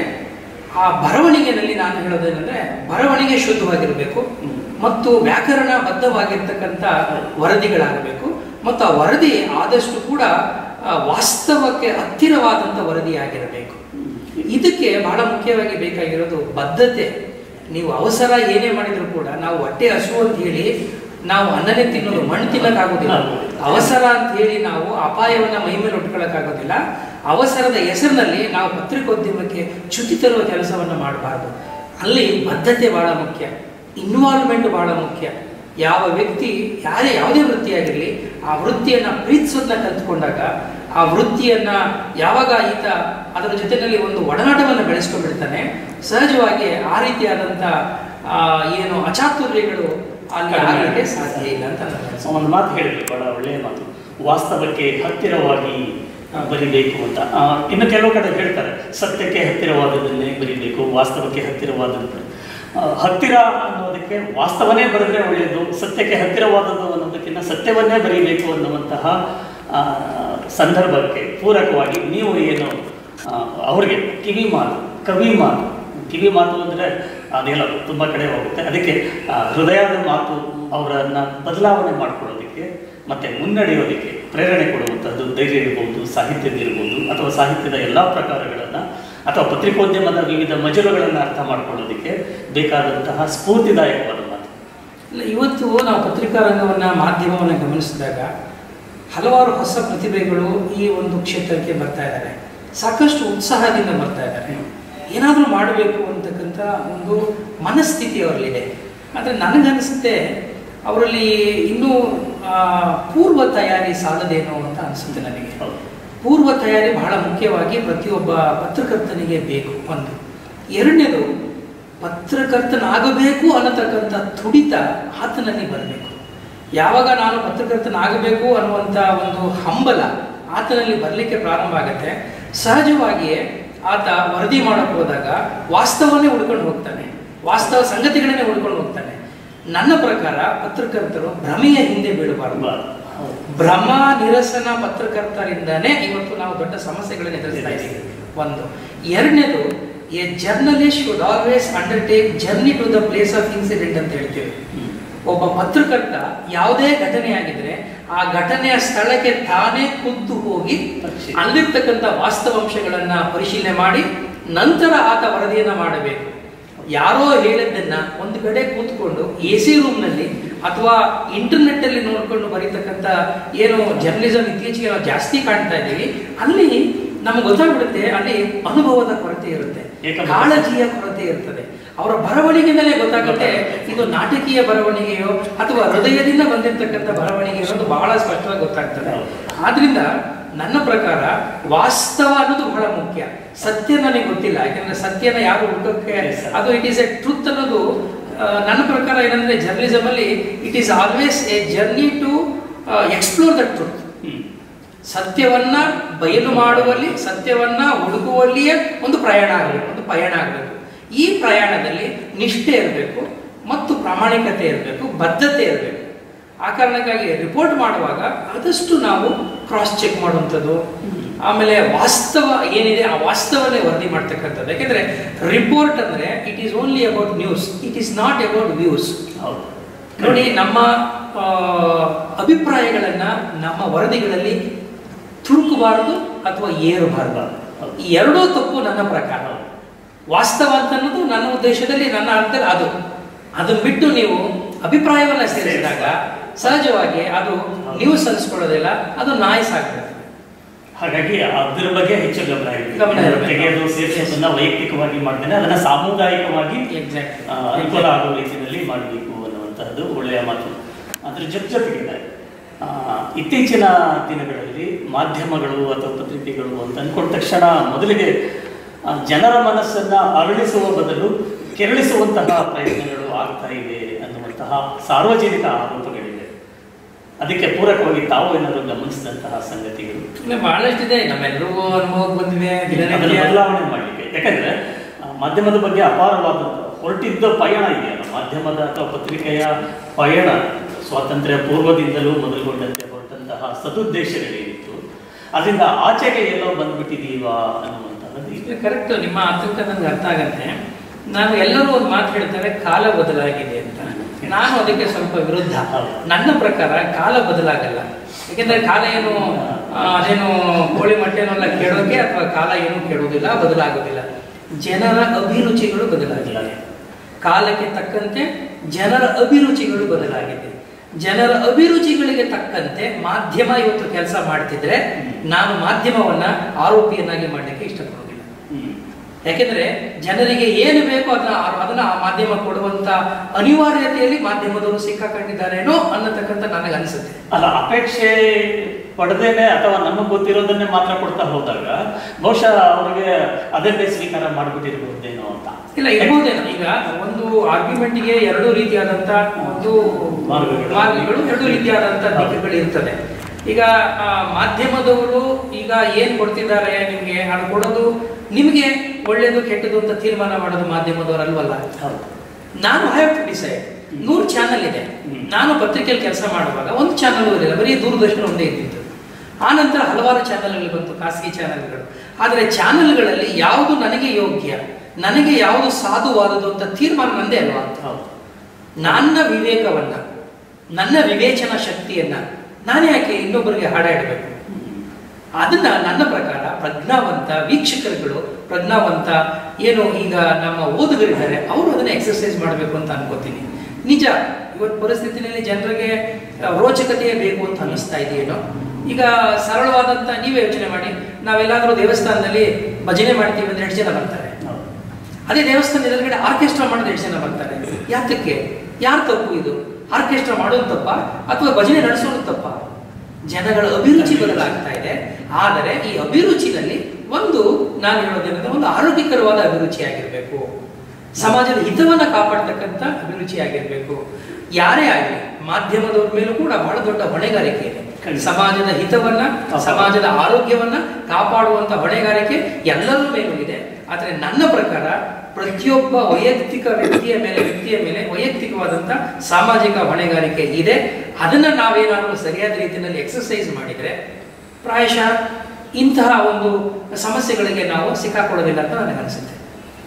ಆ ಬರವಣಿಗೆನಲ್ಲಿ ನಾನು ಹೇಳೋದೇನೆಂದ್ರೆ ಬರವಣಿಗೆ ಶುದ್ಧವಾಗಿರಬೇಕು ಹ್ಮ್. ಮತ್ತು ವ್ಯಾಕರಣ ಬದ್ಧವಾಗಿರ್ತಕ್ಕಂಥ ವರದಿಗಳಾಗಬೇಕು ಮತ್ತು ಆ ವರದಿ ಆದಷ್ಟು ಕೂಡ ಆ, ವಾಸ್ತವಕ್ಕೆ ಹತ್ತಿರವಾದಂಥ ವರದಿಯಾಗಿರಬೇಕು ಇದಕ್ಕೆ ಬಹಳ ಮುಖ್ಯವಾಗಿ ಬೇಕಾಗಿರೋದು ಬದ್ಧತೆ ನೀವು ಅವಸರ ಏನೇ ಮಾಡಿದ್ರು ಕೂಡ ನಾವು ಹೊಟ್ಟೆ ಹಸು ಅಂತ ಹೇಳಿ ನಾವು ಅನ್ನನೇ ತಿನ್ನೋದು ಮಣ್ಣು ತಿನ್ನಕ್ಕಾಗೋದಿಲ್ಲ ಅವಸರ ಅಂತ ಹೇಳಿ ನಾವು ಅಪಾಯವನ್ನ ಮೈ ಮೇಲೆ ಉಟ್ಕೊಳ್ಳೋಕ್ಕಾಗೋದಿಲ್ಲ ಅವಸರದ ಹೆಸರಿನಲ್ಲಿ ನಾವು ಪತ್ರಿಕೋದ್ಯಮಕ್ಕೆ ಚ್ಯುತಿ ತರುವ ಕೆಲಸವನ್ನ ಮಾಡಬಾರ್ದು ಅಲ್ಲಿ ಬದ್ಧತೆ ಬಹಳ ಮುಖ್ಯ ಇನ್ವಾಲ್ವ್ಮೆಂಟ್ ಬಹಳ ಮುಖ್ಯ ಯಾವ ವ್ಯಕ್ತಿ ಯಾರೇ ಯಾವುದೇ ವೃತ್ತಿಯಾಗಿರಲಿ ಆ ವೃತ್ತಿಯನ್ನ ಪ್ರೀತಿಸೋದನ್ನ ಕಲ್ತ್ಕೊಂಡಾಗ ಆ ವೃತ್ತಿಯನ್ನ ಯಾವಾಗ ಈತ ಅದರ ಜೊತೆಯಲ್ಲಿ ಒಂದು ಒಡನಾಟವನ್ನು ಬೆಳೆಸ್ಕೊಂಡ್ಬಿಡ್ತಾನೆ ಸಹಜವಾಗಿ ಆ ರೀತಿಯಾದಂಥ ಆ, ಏನು ಅಚಾತುರ್ಯಗಳು ಅಲ್ಲಿ ಆಗಲಿಕ್ಕೆ ಸಾಧ್ಯ ಇಲ್ಲ ಅಂತ ನನ್ನ ಅನಿಸಿಕೆ. ಒಂದು ಮಾತು ಹೇಳಿದ್ರು ಬಹಳ ಒಳ್ಳೆಯ ಮಾತು ವಾಸ್ತವಕ್ಕೆ ಹತ್ತಿರವಾಗಿ ಆ, ಬರಿಬೇಕು ಅಂತ ಆ, ಇನ್ನು ಕೆಲವು ಕಡೆ ಹೇಳ್ತಾರೆ ಸತ್ಯಕ್ಕೆ ಹತ್ತಿರವಾದದನ್ನೇ ಬರಿಬೇಕು ವಾಸ್ತವಕ್ಕೆ ಹತ್ತಿರವಾದದ್ದು ಆ, ಹತ್ತಿರ ಅನ್ನೋದಕ್ಕೆ ವಾಸ್ತವನೇ ಬರೆದ್ರೆ ಒಳ್ಳೆಯದು ಸತ್ಯಕ್ಕೆ ಹತ್ತಿರವಾದದ್ದು ಅನ್ನೋದಕ್ಕಿಂತ ಸತ್ಯವನ್ನೇ ಬರೀಬೇಕು ಅನ್ನುವಂತಹ ಆ, ಸಂದರ್ಭಕ್ಕೆ ಪೂರಕವಾಗಿ ನೀವು ಏನು ಆ, ಅವ್ರಿಗೆ ಕಿವಿ ಮಾತು ಕವಿ ಮಾತು ಕಿವಿ ಮಾತು ಅಂದರೆ ಅದೆಲ್ಲ ತುಂಬ ಕಡೆ ಹೋಗುತ್ತೆ ಅದಕ್ಕೆ ಆ, ಹೃದಯದ ಮಾತು ಅವರನ್ನು ಬದಲಾವಣೆ ಮಾಡ್ಕೊಳ್ಳೋದಕ್ಕೆ ಮತ್ತು ಮುನ್ನಡೆಯೋದಕ್ಕೆ ಪ್ರೇರಣೆ ಕೊಡುವಂಥದ್ದು ಧೈರ್ಯ ಇರ್ಬೋದು ಸಾಹಿತ್ಯದ ಇರ್ಬೋದು ಅಥವಾ ಸಾಹಿತ್ಯದ ಎಲ್ಲ ಪ್ರಕಾರಗಳನ್ನು ಅಥವಾ ಪತ್ರಿಕೋದ್ಯಮದ ವಿವಿಧ ಮಜಲುಗಳನ್ನು ಅರ್ಥ ಮಾಡ್ಕೊಳ್ಳೋದಕ್ಕೆ ಬೇಕಾದಂತಹ ಸ್ಫೂರ್ತಿದಾಯಕವಾದ ಮಾತು ಇಲ್ಲ, ಇವತ್ತು ನಾವು ಪತ್ರಿಕಾ ರಂಗವನ್ನ ಮಾಧ್ಯಮವನ್ನು ಗಮನಿಸಿದಾಗ ಹಲವಾರು ಹೊಸ ಪ್ರತಿಭೆಗಳು ಈ ಒಂದು ಕ್ಷೇತ್ರಕ್ಕೆ ಬರ್ತಾ ಇದ್ದಾರೆ ಸಾಕಷ್ಟು ಉತ್ಸಾಹದಿಂದ ಬರ್ತಾ ಇದ್ದಾರೆ ಏನಾದರೂ ಮಾಡಬೇಕು ಅಂತಕ್ಕಂಥ ಒಂದು ಮನಸ್ಥಿತಿ ಅವರಲ್ಲಿದೆ ಆದರೆ ನನಗನ್ನಿಸುತ್ತೆ ಅವರಲ್ಲಿ ಇನ್ನೂ ಆ, ಪೂರ್ವ ತಯಾರಿ ಸಾಲದೇನೋ ಅಂತ ಅನಿಸುತ್ತೆ ನನಗೆ ಹೌದು ಪೂರ್ವ ತಯಾರಿ ಬಹಳ ಮುಖ್ಯವಾಗಿ ಪ್ರತಿಯೊಬ್ಬ ಪತ್ರಕರ್ತನಿಗೆ ಬೇಕು ಒಂದು ಎರಡನೇದು ಪತ್ರಕರ್ತನಾಗಬೇಕು ಅನ್ನತಕ್ಕಂಥ ತುಡಿತ ಆತನಲ್ಲಿ ಬರಬೇಕು ಯಾವಾಗ ನಾನು ಪತ್ರಕರ್ತನಾಗಬೇಕು ಅನ್ನುವಂಥ ಒಂದು ಹಂಬಲ ಆತನಲ್ಲಿ ಬರಲಿಕ್ಕೆ ಪ್ರಾರಂಭ ಆಗುತ್ತೆ ಸಹಜವಾಗಿಯೇ ಆತ ವರದಿ ಮಾಡಕ್ಕೆ ಹೋದಾಗ ವಾಸ್ತವನ್ನೇ ಹುಡ್ಕೊಂಡು ಹೋಗ್ತಾನೆ ವಾಸ್ತವ ಸಂಗತಿಗಳನ್ನೇ ಹುಡ್ಕೊಂಡು ಹೋಗ್ತಾನೆ ನನ್ನ ಪ್ರಕಾರ ಪತ್ರಕರ್ತರು ಭ್ರಮೆಯ ಹಿಂದೆ ಬೀಳಬಾರದು ತುಂಬ ಹೌದು ಭ್ರಮ ನಿರಸನ ಪತ್ರಕರ್ತರಿಂದನೇ ಇವತ್ತು ನಾವು ದೊಡ್ಡ ಸಮಸ್ಯೆಗಳನ್ನು ಎದುರಿಸ್ತಾ ಇದ್ದೀವಿ ಒಂದು ಎರಡನೇದು a journalist should always undertake journey to the place of incident ಅಂತ ಹೇಳ್ತೇವೆ ಹ್ಮ್. ಒಬ್ಬ ಪತ್ರಕರ್ತ ಯಾವುದೇ ಘಟನೆ ಆಗಿದ್ರೆ ಆ ಘಟನೆಯ ಸ್ಥಳಕ್ಕೆ ತಾನೇ ಖುದ್ದು ಹೋಗಿ ಪರಿಶೀಲನೆ. ಅಲ್ಲಿರ್ತಕ್ಕಂಥ ವಾಸ್ತವಾಂಶಗಳನ್ನ ಪರಿಶೀಲನೆ ಮಾಡಿ ನಂತರ ಆತ ವರದಿಯನ್ನ ಮಾಡಬೇಕು ಯಾರೋ ಹೇಳಿದ್ದನ್ನ ಒಂದು ಕಡೆ ಕೂತ್ಕೊಂಡು ಎ ಸಿ ರೂಮ್ನಲ್ಲಿ ಅಥವಾ ಇಂಟರ್ನೆಟ್ ಅಲ್ಲಿ ನೋಡ್ಕೊಂಡು ಬರೀತಕ್ಕಂಥ ಏನು ಜರ್ನಲಿಸಂ ಇತ್ತೀಚೆಗೆ ನಾವು ಜಾಸ್ತಿ ಕಾಣ್ತಾ ಇದ್ದೀವಿ ಅಲ್ಲಿ ನಮ್ಗೆ ಗೊತ್ತಾಗ್ಬಿಡುತ್ತೆ ಅಲ್ಲಿ ಅನುಭವದ ಕೊರತೆ ಇರುತ್ತೆ ಏಕಮುಖ. ಕಾಳಜಿಯ ಕೊರತೆ ಇರ್ತದೆ ಅವರ ಬರವಣಿಗೆಯಿಂದಲೇ ಗೊತ್ತಾಗುತ್ತೆ ಇದು ನಾಟಕೀಯ ಬರವಣಿಗೆಯೋ ಅಥವಾ ಹೃದಯದಿಂದ ಬಂದಿರತಕ್ಕಂಥ ಬರವಣಿಗೆ ಅನ್ನೋದು ಬಹಳ ಸ್ಪಷ್ಟವಾಗಿ ಗೊತ್ತಾಗ್ತದೆ ಹೌದು. ಆದ್ರಿಂದ ನನ್ನ ಪ್ರಕಾರ ವಾಸ್ತವ ಅನ್ನೋದು ಬಹಳ ಮುಖ್ಯ ಸತ್ಯ ನನಗೆ ಗೊತ್ತಿಲ್ಲ ಯಾಕಂದ್ರೆ ಸತ್ಯನ ಯಾರು ಹುಡುಕಕ್ಕೆ Yes, sir. ಅದು ಇಟ್ ಈಸ್ ಎ ಟ್ರೂತ್ ಅನ್ನೋದು ಆ, ನನ್ನ ಪ್ರಕಾರ ಏನಂದ್ರೆ ಜರ್ನಲಿಸಮ್ ಅಲ್ಲಿ it is always a journey to explore the truth hmm. ಸತ್ಯವನ್ನ ಬಯಲು ಮಾಡುವಲ್ಲಿ ಸತ್ಯವನ್ನ ಹುಡುಕುವಲ್ಲಿಯೇ ಒಂದು ಪ್ರಯಾಣ ಆಗಬೇಕು ಒಂದು ಪಯಣ ಆಗಬೇಕು ಈ ಪ್ರಯಾಣದಲ್ಲಿ ನಿಷ್ಠೆ ಇರಬೇಕು ಮತ್ತು ಪ್ರಾಮಾಣಿಕತೆ ಇರಬೇಕು ಬದ್ಧತೆ ಇರಬೇಕು ಆ ಕಾರಣಕ್ಕಾಗಿ ರಿಪೋರ್ಟ್ ಮಾಡುವಾಗ ಆದಷ್ಟು ನಾವು ಕ್ರಾಸ್ ಚೆಕ್ ಮಾಡುವಂಥದ್ದು ಆಮೇಲೆ ವಾಸ್ತವ ಏನಿದೆ ಆ ವಾಸ್ತವನೇ ವರದಿ ಮಾಡ್ತಕ್ಕಂಥದ್ದು ಯಾಕೆಂದ್ರೆ ರಿಪೋರ್ಟ್ ಅಂದ್ರೆ it is only about news it is not about views ಹೌದು ನೋಡಿ ನಮ್ಮ ಆ, ಅಭಿಪ್ರಾಯಗಳನ್ನ ನಮ್ಮ ವರದಿಗಳಲ್ಲಿ ತುರುಕಬಾರದು ಅಥವಾ ಏರಬಾರದು ಈ ಎರಡೂ ತಪ್ಪು ನನ್ನ ಪ್ರಕಾರ ವಾಸ್ತವ ಅಂತ ಅನ್ನೋದು ನನ್ನ ಉದ್ದೇಶದಲ್ಲಿ ನನ್ನ ಅರ್ಥದಲ್ಲಿ ಅದು ಅದನ್ನ ಬಿಟ್ಟು ನೀವು ಅಭಿಪ್ರಾಯವನ್ನ ಸೇರಿಸಿದಾಗ ಸಹಜವಾಗಿ ಅದು ನೀವು ಸಲ್ಲಿಸ್ಕೊಳ್ಳೋದಿಲ್ಲ ಅದು ನಾಯಿ ಸಾಕ್ತದೆ ಹಾಗಾಗಿ ಅದ್ರ ಬಗ್ಗೆ ಹೆಚ್ಚು ಗಮನ ಗಮನ ಇರಬೇಕು ಇರ್ಬೇಕು. ತೆಗೆಯೋದು ಸೇರಿಸೋದನ್ನ ವೈಯಕ್ತಿಕವಾಗಿ ಮಾಡ್ದೇನೆ ಅದನ್ನ ಸಾಮುದಾಯಿಕವಾಗಿ ಎಕ್ಸಾಕ್ಟ್ ಆ, ಅನುಕೂಲ ಆಗುವ ರೀತಿಯಲ್ಲಿ ಮಾಡಬೇಕು ಅನ್ನುವಂತಹದ್ದು ಒಳ್ಳೆಯ ಮಾತು ಅದ್ರ ಜೊತೆ ಜೊತೆಗೆ ಆ, ಇತ್ತೀಚಿನ ದಿನಗಳಲ್ಲಿ ಮಾಧ್ಯಮಗಳು ಅಥವಾ ಪತ್ರಿಕೆಗಳು ಅಂತ ಅಂದ್ಕೊಂಡ ತಕ್ಷಣ ಮೊದಲಿಗೆ ಆ, ಜನರ ಮನಸ್ಸನ್ನ ಅರಳಿಸುವ ಬದಲು ಕೆರಳಿಸುವಂತಹ ಪ್ರಯತ್ನಗಳು ಆಗ್ತಾ ಇವೆ ಅನ್ನುವಂತಹ ಸಾರ್ವಜನಿಕ ಆರೋಪಗಳಿವೆ ಅದಕ್ಕೆ ಪೂರಕವಾಗಿ ತಾವು ಏನಾದರೂ ಗಮನಿಸಿದಂತಹ ಸಂಗತಿಗಳು ಇನ್ನು ಬಹಳಷ್ಟಿದೆ ನಮ್ಮೆಲ್ಲರಿಗೂ ಅನುಭವಕ್ಕೆ ಬಂದಿದೆ ಅದನ್ನು ದಿನನಿತ್ಯ ಬದಲಾವಣೆ ಮಾಡಲಿಕ್ಕೆ ಯಾಕಂದ್ರೆ ಆ, ಮಾಧ್ಯಮದ ಬಗ್ಗೆ ಅಪಾರವಾದ ಹೊರಟಿದ್ದ ಪಯಣ ಇದೆಯಲ್ಲ ಮಾಧ್ಯಮದ ಅಥವಾ ಪತ್ರಿಕೆಯ ಪಯಣ ಸ್ವಾತಂತ್ರ್ಯ ಪೂರ್ವದಿಂದಲೂ ಮೊದಲುಗೊಂಡಂತೆ ಹೊರಟಂತಹ ಸದುದ್ದೇಶಗಳೇನಿತ್ತು ಅದರಿಂದ ಆಚೆಗೆ ಎಲ್ಲೋ ಬಂದ್ಬಿಟ್ಟಿದೀವಾ ಅನ್ನುವಂತಹದ್ದು ಇದೆ ಕರೆಕ್ಟ್ ನಿಮ್ಮ ಆತಂಕ ನನಗೆ ಅರ್ಥ ಆಗತ್ತೆ ನಾನು ಎಲ್ಲರೂ ಒಂದು ಮಾತು ಹೇಳ್ತಾರೆ ಕಾಲ ಬದಲಾಗಿದೆ ಅಂತ ನಾನು ಅದಕ್ಕೆ ಸ್ವಲ್ಪ ವಿರುದ್ಧ ಹೌದು. ನನ್ನ ಪ್ರಕಾರ ಕಾಲ ಬದಲಾಗಲ್ಲ ಯಾಕೆಂದ್ರೆ ಕಾಲ ಏನು ಆ, ಅದೇನು ಕೋಳಿ ಮೊಟ್ಟೆನೆಲ್ಲ ಕೆಡೋಕೆ ಅಥವಾ ಕಾಲ ಏನು ಕೆಡುವುದಿಲ್ಲ ಬದಲಾಗೋದಿಲ್ಲ ಜನರ ಅಭಿರುಚಿಗಳು ಬದಲಾಗಿಲ್ಲ ಕಾಲಕ್ಕೆ ತಕ್ಕಂತೆ ಜನರ ಅಭಿರುಚಿಗಳು ಬದಲಾಗಿದೆ ಜನರ ಅಭಿರುಚಿಗಳಿಗೆ ತಕ್ಕಂತೆ ಮಾಧ್ಯಮ ಇವತ್ತು ಕೆಲಸ ಮಾಡ್ತಿದ್ರೆ ನಾನು ಮಾಧ್ಯಮವನ್ನ ಆರೋಪಿಯನ್ನಾಗಿ ಮಾಡಲಿಕ್ಕೆ ಇಷ್ಟಪಡೋದಿಲ್ಲ ಹ್ಮ್. ಯಾಕೆಂದ್ರೆ ಜನರಿಗೆ ಏನು ಬೇಕೋ ಅದನ್ನ ಅದನ್ನ ಆ ಮಾಧ್ಯಮ ಕೊಡುವಂತ ಅನಿವಾರ್ಯತೆಯಲ್ಲಿ ಮಾಧ್ಯಮದವರು ಸಿಕ್ಕಾಕೊಂಡಿದ್ದಾರೇನೋ ಅನ್ನತಕ್ಕಂಥ ನನಗೆ ಅನಿಸುತ್ತೆ ಅಲ್ಲ ಅಪೇಕ್ಷೆ ಪಡೆದೇನೆ ಅಥವಾ ನಮಗೆ ಗೊತ್ತಿರೋದನ್ನೇ ಮಾತ್ರ ಕೊಡ್ತಾ ಹೋದಾಗ ಬಹುಶಃ ಅವ್ರಿಗೆ ಅದನ್ನೇ ಸ್ವೀಕಾರ ಮಾಡ್ಬಿಟ್ಟಿರ್ಬೋದೇನೋ ಅಂತ ಇಲ್ಲ ಇರ್ಬೋದೇನೋ ಈಗ ಒಂದು ಆರ್ಗ್ಯುಮೆಂಟ್ಗೆ ಎರಡು ರೀತಿಯಾದಂತ ಒಂದು ಮಾರ್ಗಗಳು. ಮಾರ್ಗಗಳು ಎರಡು ರೀತಿಯಾದಂತ ದಿಕ್ಕುಗಳು ಇರ್ತದೆ ಈಗ ಆ, ಮಾಧ್ಯಮದವರು ಈಗ ಏನ್ ಕೊಡ್ತಿದ್ದಾರೆ ನಿಮ್ಗೆ ಅದು ಕೊಡೋದು ನಿಮ್ಗೆ ಒಳ್ಳೇದು ಕೆಟ್ಟದು ಅಂತ ತೀರ್ಮಾನ ಮಾಡೋದು ಮಾಧ್ಯಮದವರು ಅಲ್ವಲ್ಲ ಹೌದು ನಾನು ಹ್ಯಾವ್ ಟು ಡಿಸೈಡ್ ನೂರು ಚಾನಲ್ ಇದೆ ಹ್ಮ್. ನಾನು ಪತ್ರಿಕೆಯಲ್ಲಿ ಕೆಲಸ ಮಾಡುವಾಗ ಒಂದು ಚಾನಲ್ ಇರಲಿಲ್ಲ ಬರೀ ದೂರದರ್ಶನ ಒಂದೇ ಇದ್ದಿತ್ತು ಆ ನಂತರ ಹಲವಾರು ಚಾನಲ್ಗಳು ಬಂತು ಖಾಸಗಿ ಚಾನಲ್ಗಳು ಆದರೆ ಚಾನಲ್ಗಳಲ್ಲಿ ಯಾವುದು ನನಗೆ ಯೋಗ್ಯ ನನಗೆ ಯಾವುದು ಸಾಧುವಾದದ್ದು ಅಂತ ತೀರ್ಮಾನ ನಂದೇ ಅಲ್ವಾ ಹೌದು ನನ್ನ ವಿವೇಕವನ್ನ ನನ್ನ ವಿವೇಚನಾ ಶಕ್ತಿಯನ್ನ ನಾನು ಯಾಕೆ ಇನ್ನೊಬ್ಬರಿಗೆ ಹಾಡಾಡಬೇಕು ಅದನ್ನ ನನ್ನ ಪ್ರಕಾರ ಪ್ರಜ್ಞಾವಂತ ವೀಕ್ಷಕರುಗಳು ಪ್ರಜ್ಞಾವಂತ ಏನು ಈಗ ನಮ್ಮ ಓದುಗರಿದ್ದಾರೆ ಅವರು ಅದನ್ನ ಎಕ್ಸರ್ಸೈಸ್ ಮಾಡಬೇಕು ಅಂತ ಅನ್ಕೋತೀನಿ ನಿಜ ಇವತ್ತು ಪರಿಸ್ಥಿತಿನಲ್ಲಿ ಜನರಿಗೆ ಆ, ರೋಚಕತೆಯೇ ಬೇಕು ಅಂತ ಅನ್ನಿಸ್ತಾ ಇದೆಯೇನೋ ಈಗ ಸರಳವಾದಂತ ನೀವೇ ಯೋಚನೆ ಮಾಡಿ ನಾವೆಲ್ಲಾದ್ರೂ ದೇವಸ್ಥಾನದಲ್ಲಿ ಭಜನೆ ಮಾಡ್ತೀವಿ ಅಂದ್ರೆ ಎಷ್ಟು ಜನ ಬರ್ತಾರೆ ಹೌದು ಅದೇ ದೇವಸ್ಥಾನದ ಎದುರುಗಡೆ ಆರ್ಕೆಸ್ಟ್ರಾ ಮಾಡೋದು ಎಷ್ಟು ಜನ ಬರ್ತಾರೆ ಯಾತಕ್ಕೆ ಯಾರು ತಪ್ಪು ಇದು ಆರ್ಕೆಸ್ಟ್ರಾ ಮಾಡೋದು ತಪ್ಪ ಅಥವಾ ಭಜನೆ ನಡೆಸೋದು ತಪ್ಪ ಜನಗಳ ಅಭಿರುಚಿ ಬದಲಾಗ್ತಾ ಇದೆ ಆದರೆ ಈ ಅಭಿರುಚಿನಲ್ಲಿ ಒಂದು ನಾನು ಹೇಳೋದೇನಂದ್ರೆ ಒಂದು ಆರೋಗ್ಯಕರವಾದ ಅಭಿರುಚಿ ಆಗಿರಬೇಕು ಸಮಾಜದ ಹಿತವನ್ನ ಕಾಪಾಡ್ತಕ್ಕಂಥ ಅಭಿರುಚಿ ಆಗಿರಬೇಕು ಯಾರೇ ಆಗಲಿ ಮಾಧ್ಯಮದವ್ರ ಮೇಲೂ ಕೂಡ ಬಹಳ ದೊಡ್ಡ ಹೊಣೆಗಾರಿಕೆ ಇದೆ ಖಂಡಿತ. ಸಮಾಜದ ಹಿತವನ್ನ ಸಮಾಜದ ಆರೋಗ್ಯವನ್ನ ಕಾಪಾಡುವಂತ ಹೊಣೆಗಾರಿಕೆ ಎಲ್ಲರ ಮೇಲೂ ಇದೆ ಆದರೆ ನನ್ನ ಪ್ರಕಾರ ಪ್ರತಿಯೊಬ್ಬ ವೈಯಕ್ತಿಕ ವ್ಯಕ್ತಿಯ ಮೇಲೆ ವ್ಯಕ್ತಿಯ ಮೇಲೆ ವೈಯಕ್ತಿಕವಾದಂತ ಸಾಮಾಜಿಕ ಹೊಣೆಗಾರಿಕೆ ಇದೆ ಅದನ್ನ ನಾವೇನಾದರೂ ಸರಿಯಾದ ರೀತಿಯಲ್ಲಿ ಎಕ್ಸರ್ಸೈಸ್ ಮಾಡಿದ್ರೆ ಪ್ರಾಯಶಃ ಇಂತಹ ಒಂದು ಸಮಸ್ಯೆಗಳಿಗೆ ನಾವು ಸಿಕ್ಕಾಕೊಳ್ಳೋದಿಲ್ಲ ಅಂತ ನನಗನ್ಸುತ್ತೆ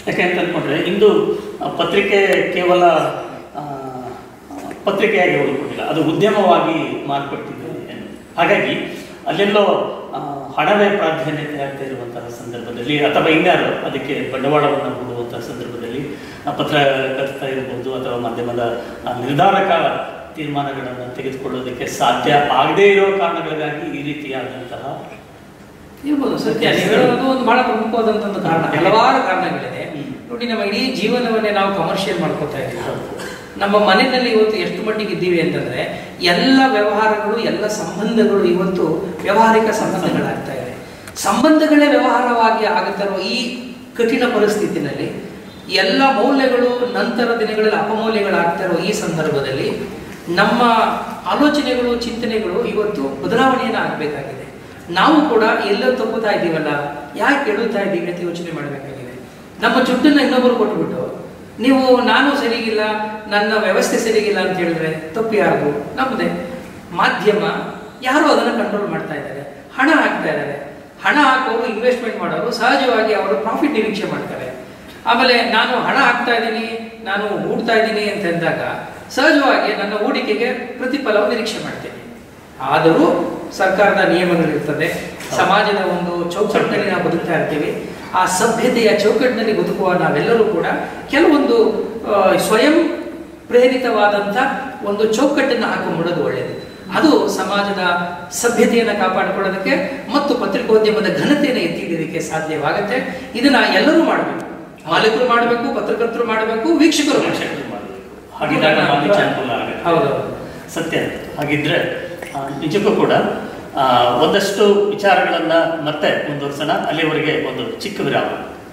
ಯಾಕೆ ಅಂತ ಅಂದ್ಕೊಂಡ್ರೆ ಇಂದು ಆ, ಪತ್ರಿಕೆ ಕೇವಲ ಆ, ಪತ್ರಿಕೆಯಾಗಿ ಉಳ್ಕೊಂಡಿಲ್ಲ ಅದು ಉದ್ಯಮವಾಗಿ ಮಾರ್ಪಟ್ಟಿದೆ ಹಾಗಾಗಿ ಅಲ್ಲೆಲ್ಲೋ ಆ, ಹಣವೇ ಪ್ರಾಧಾನ್ಯತೆ ಆಗ್ತಾ ಇರುವಂತಹ ಸಂದರ್ಭದಲ್ಲಿ ಅಥವಾ ಇನ್ಯಾರು ಅದಕ್ಕೆ ಬಂಡವಾಳವನ್ನು ಹೂಡುವಂತಹ ಸಂದರ್ಭದಲ್ಲಿ ಆ, ಪತ್ರಕರ್ತ ಇರ್ಬೋದು ಅಥವಾ ಮಾಧ್ಯಮದ ಆ, ನಿರ್ಧಾರಕ ತೀರ್ಮಾನಗಳನ್ನು ತೆಗೆದುಕೊಳ್ಳೋದಕ್ಕೆ ಸಾಧ್ಯ ಆಗದೇ ಇರೋ ಕಾರಣಗಳಿಗಾಗಿ ಈ ರೀತಿಯಾದಂತಹ ಇರ್ಬೋದು ಸತ್ಯ ನೀವು ಹೇಳೋದು ಒಂದು ಬಹಳ ಪ್ರಮುಖವಾದಂತ ಒಂದು ಕಾರಣ ಹಲವಾರು ಕಾರಣಗಳಿದೆ ಹ್ಮ್. ನೋಡಿ ನಮ್ಮ ಇಡೀ ಜೀವನವನ್ನೇ ನಾವು ಕಮರ್ಷಿಯಲ್ ಮಾಡ್ಕೋತಾ ಇದ್ದೀವಿ ಹೌದು. ನಮ್ಮ ಮನೆಯಲ್ಲಿ ಇವತ್ತು ಎಷ್ಟು ಮಟ್ಟಿಗೆ ಇದ್ದೀವಿ ಅಂತಂದ್ರೆ ಎಲ್ಲ ವ್ಯವಹಾರಗಳು ಎಲ್ಲ ಸಂಬಂಧಗಳು ಇವತ್ತು ವ್ಯವಹಾರಿಕ ಸಂಬಂಧಗಳಾಗ್ತಾ ಇದೆ ಸಂಬಂಧಗಳೇ ವ್ಯವಹಾರವಾಗಿ ಆಗುತ್ತಿರೋ ಈ ಕಠಿಣ ಪರಿಸ್ಥಿತಿನಲ್ಲಿ ಎಲ್ಲ ಮೌಲ್ಯಗಳು ನಂತರ ದಿನಗಳಲ್ಲಿ ಅಪಮೌಲ್ಯಗಳಾಗ್ತಾ ಇರೋ ಈ ಸಂದರ್ಭದಲ್ಲಿ ನಮ್ಮ ಆಲೋಚನೆಗಳು ಚಿಂತನೆಗಳು ಇವತ್ತು ಬದಲಾವಣೆಯನ್ನು ಆಗಬೇಕಾಗಿದೆ ನಾವು ಕೂಡ ಎಲ್ಲೋ ತಪ್ಪುತ್ತಾ ಇದ್ದೀವಲ್ಲ ಯಾಕೆ ಎಡುತ್ತಾ ಇದ್ದೀವಿ ಅಂತ ಯೋಚನೆ ಮಾಡಬೇಕಾಗಿದೆ ನಮ್ಮ ಜುಟ್ಟನ್ನ ಇನ್ನೊಬ್ಬರು ಕೊಟ್ಬಿಟ್ಟು ನೀವು ನಾನು ಸರಿಗಿಲ್ಲ ನನ್ನ ವ್ಯವಸ್ಥೆ ಸರಿಗಿಲ್ಲ ಅಂತ ಹೇಳಿದ್ರೆ ತಪ್ಪು ಯಾರ್ದು ನಮ್ಮದೇ ಮಾಧ್ಯಮ ಯಾರು ಅದನ್ನು ಕಂಟ್ರೋಲ್ ಮಾಡ್ತಾ ಇದ್ದಾರೆ ಹಣ ಹಾಕ್ತಾ ಇದ್ದಾರೆ ಹಣ ಹಾಕೋರು ಇನ್ವೆಸ್ಟ್ಮೆಂಟ್ ಮಾಡೋರು ಸಹಜವಾಗಿ ಅವರು ಪ್ರಾಫಿಟ್ ನಿರೀಕ್ಷೆ ಮಾಡ್ತಾರೆ ಆಮೇಲೆ ನಾನು ಹಣ ಹಾಕ್ತಾ ಇದ್ದೀನಿ ನಾನು ಹೂಡ್ತಾ ಇದ್ದೀನಿ ಅಂತ ಅಂದಾಗ ಸಹಜವಾಗಿ ನನ್ನ ಹೂಡಿಕೆಗೆ ಪ್ರತಿಫಲವನ್ನು ನಿರೀಕ್ಷೆ ಮಾಡ್ತೇನೆ ಆದರೂ ಸರ್ಕಾರದ ನಿಯಮಗಳಿರ್ತದೆ ಸಮಾಜದ ಒಂದು ಚೌಕಟ್ಟಿನಲ್ಲಿ ನಾವು ಬದುಕ್ತಾ ಇರ್ತೀವಿ ಆ ಸಭ್ಯತೆಯ ಚೌಕಟ್ಟಿನಲ್ಲಿ ಬದುಕುವ ನಾವೆಲ್ಲರೂ ಕೂಡ ಕೆಲವೊಂದು ಆ, ಸ್ವಯಂ ಪ್ರೇರಿತವಾದಂಥ ಒಂದು ಚೌಕಟ್ಟನ್ನು ಹಾಕೊಂಡ್ಬಿಡೋದು ಒಳ್ಳೆಯದು ಅದು ಸಮಾಜದ ಸಭ್ಯತೆಯನ್ನು ಕಾಪಾಡಿಕೊಳ್ಳೋದಕ್ಕೆ ಮತ್ತು ಪತ್ರಿಕೋದ್ಯಮದ ಘನತೆಯನ್ನು ಎತ್ತಿ ಹಿಡಿಯೋದಕ್ಕೆ ಸಾಧ್ಯವಾಗುತ್ತೆ ಇದನ್ನ ಎಲ್ಲರೂ ಮಾಡಬೇಕು ಮಾಲೀಕರು ಮಾಡಬೇಕು ಪತ್ರಕರ್ತರು ಮಾಡಬೇಕು ವೀಕ್ಷಕರು ಮಾಡಬೇಕು ವೀಕ್ಷಕರು ಮಾಡಬೇಕು ಹಾಗಿದ್ದಾಗ ಮಾಹಿತಿ ಅನುಕೂಲ ಆಗುತ್ತೆ ಹೌದು ಸತ್ಯ ಹಾಗಿದ್ರೆ ಆ, ನಿಜಕ್ಕೂ ಕೂಡ ಆ, ಒಂದಷ್ಟು ವಿಚಾರಗಳನ್ನ ಮತ್ತೆ ಮುಂದುವರ್ಸೋಣ ಅಲ್ಲಿವರೆಗೆ ಒಂದು ಚಿಕ್ಕ ವಿರಾಮ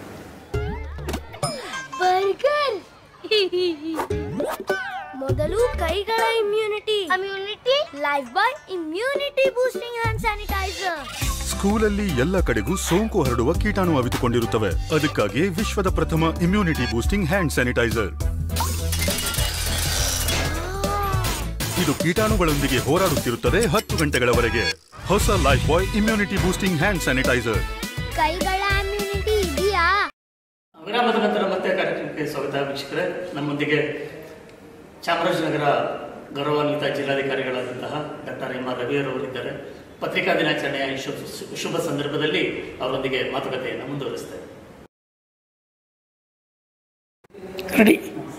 ಬರ್ಗರ್ ಮೊದಲು ಕೈಗಳ immunity immunity Lifebuoy immunity boosting hand sanitizer ಸ್ಕೂಲಲ್ಲಿ ಎಲ್ಲ ಕಡೆಗೂ ಸೋಂಕು ಹರಡುವ ಕೀಟಾಣು ಅವಿತುಕೊಂಡಿರುತ್ತವೆ ಅದಕ್ಕಾಗಿ ವಿಶ್ವದ ಪ್ರಥಮ ಇಮ್ಯುನಿಟಿ ಬೂಸ್ಟಿಂಗ್ ಹ್ಯಾಂಡ್ ಸ್ಯಾನಿಟೈಸರ್ ಇದು ಕೀಟಾಣುಗಳೊಂದಿಗೆ ಹೋರಾಡುತ್ತಿರುತ್ತದೆ ಹತ್ತು ಗಂಟೆಗಳವರೆಗೆ ಹೊಸ Lifebuoy immunity boosting hand sanitizer ಕೈಗಳ ಇಮ್ಯುನಿಟಿ ಇದೆಯಾ ವಿರಾಮದ ನಂತರ ಮತ್ತೆ ಕಾರ್ಯಕ್ರಮಕ್ಕೆ ಸ್ವಾಗತ ವೀಕ್ಷಕರೇ ನಮ್ಮೊಂದಿಗೆ ಚಾಮರಾಜನಗರ ಗೌರವಾನ್ವಿತ ಜಿಲ್ಲಾಧಿಕಾರಿಗಳಾದಂತಹ ಡಾಕ್ಟರ್ ಎಂ ಆರ್ ರವಿಯವರವರಿದ್ದಾರೆ ಪತ್ರಿಕಾ ದಿನಾಚರಣೆಯ ಈ ಶುಭ ಶುಭ ಸಂದರ್ಭದಲ್ಲಿ ಅವರೊಂದಿಗೆ ಮಾತುಕತೆಯನ್ನು ಮುಂದುವರಿಸ್ತೇವೆ ರೆಡಿ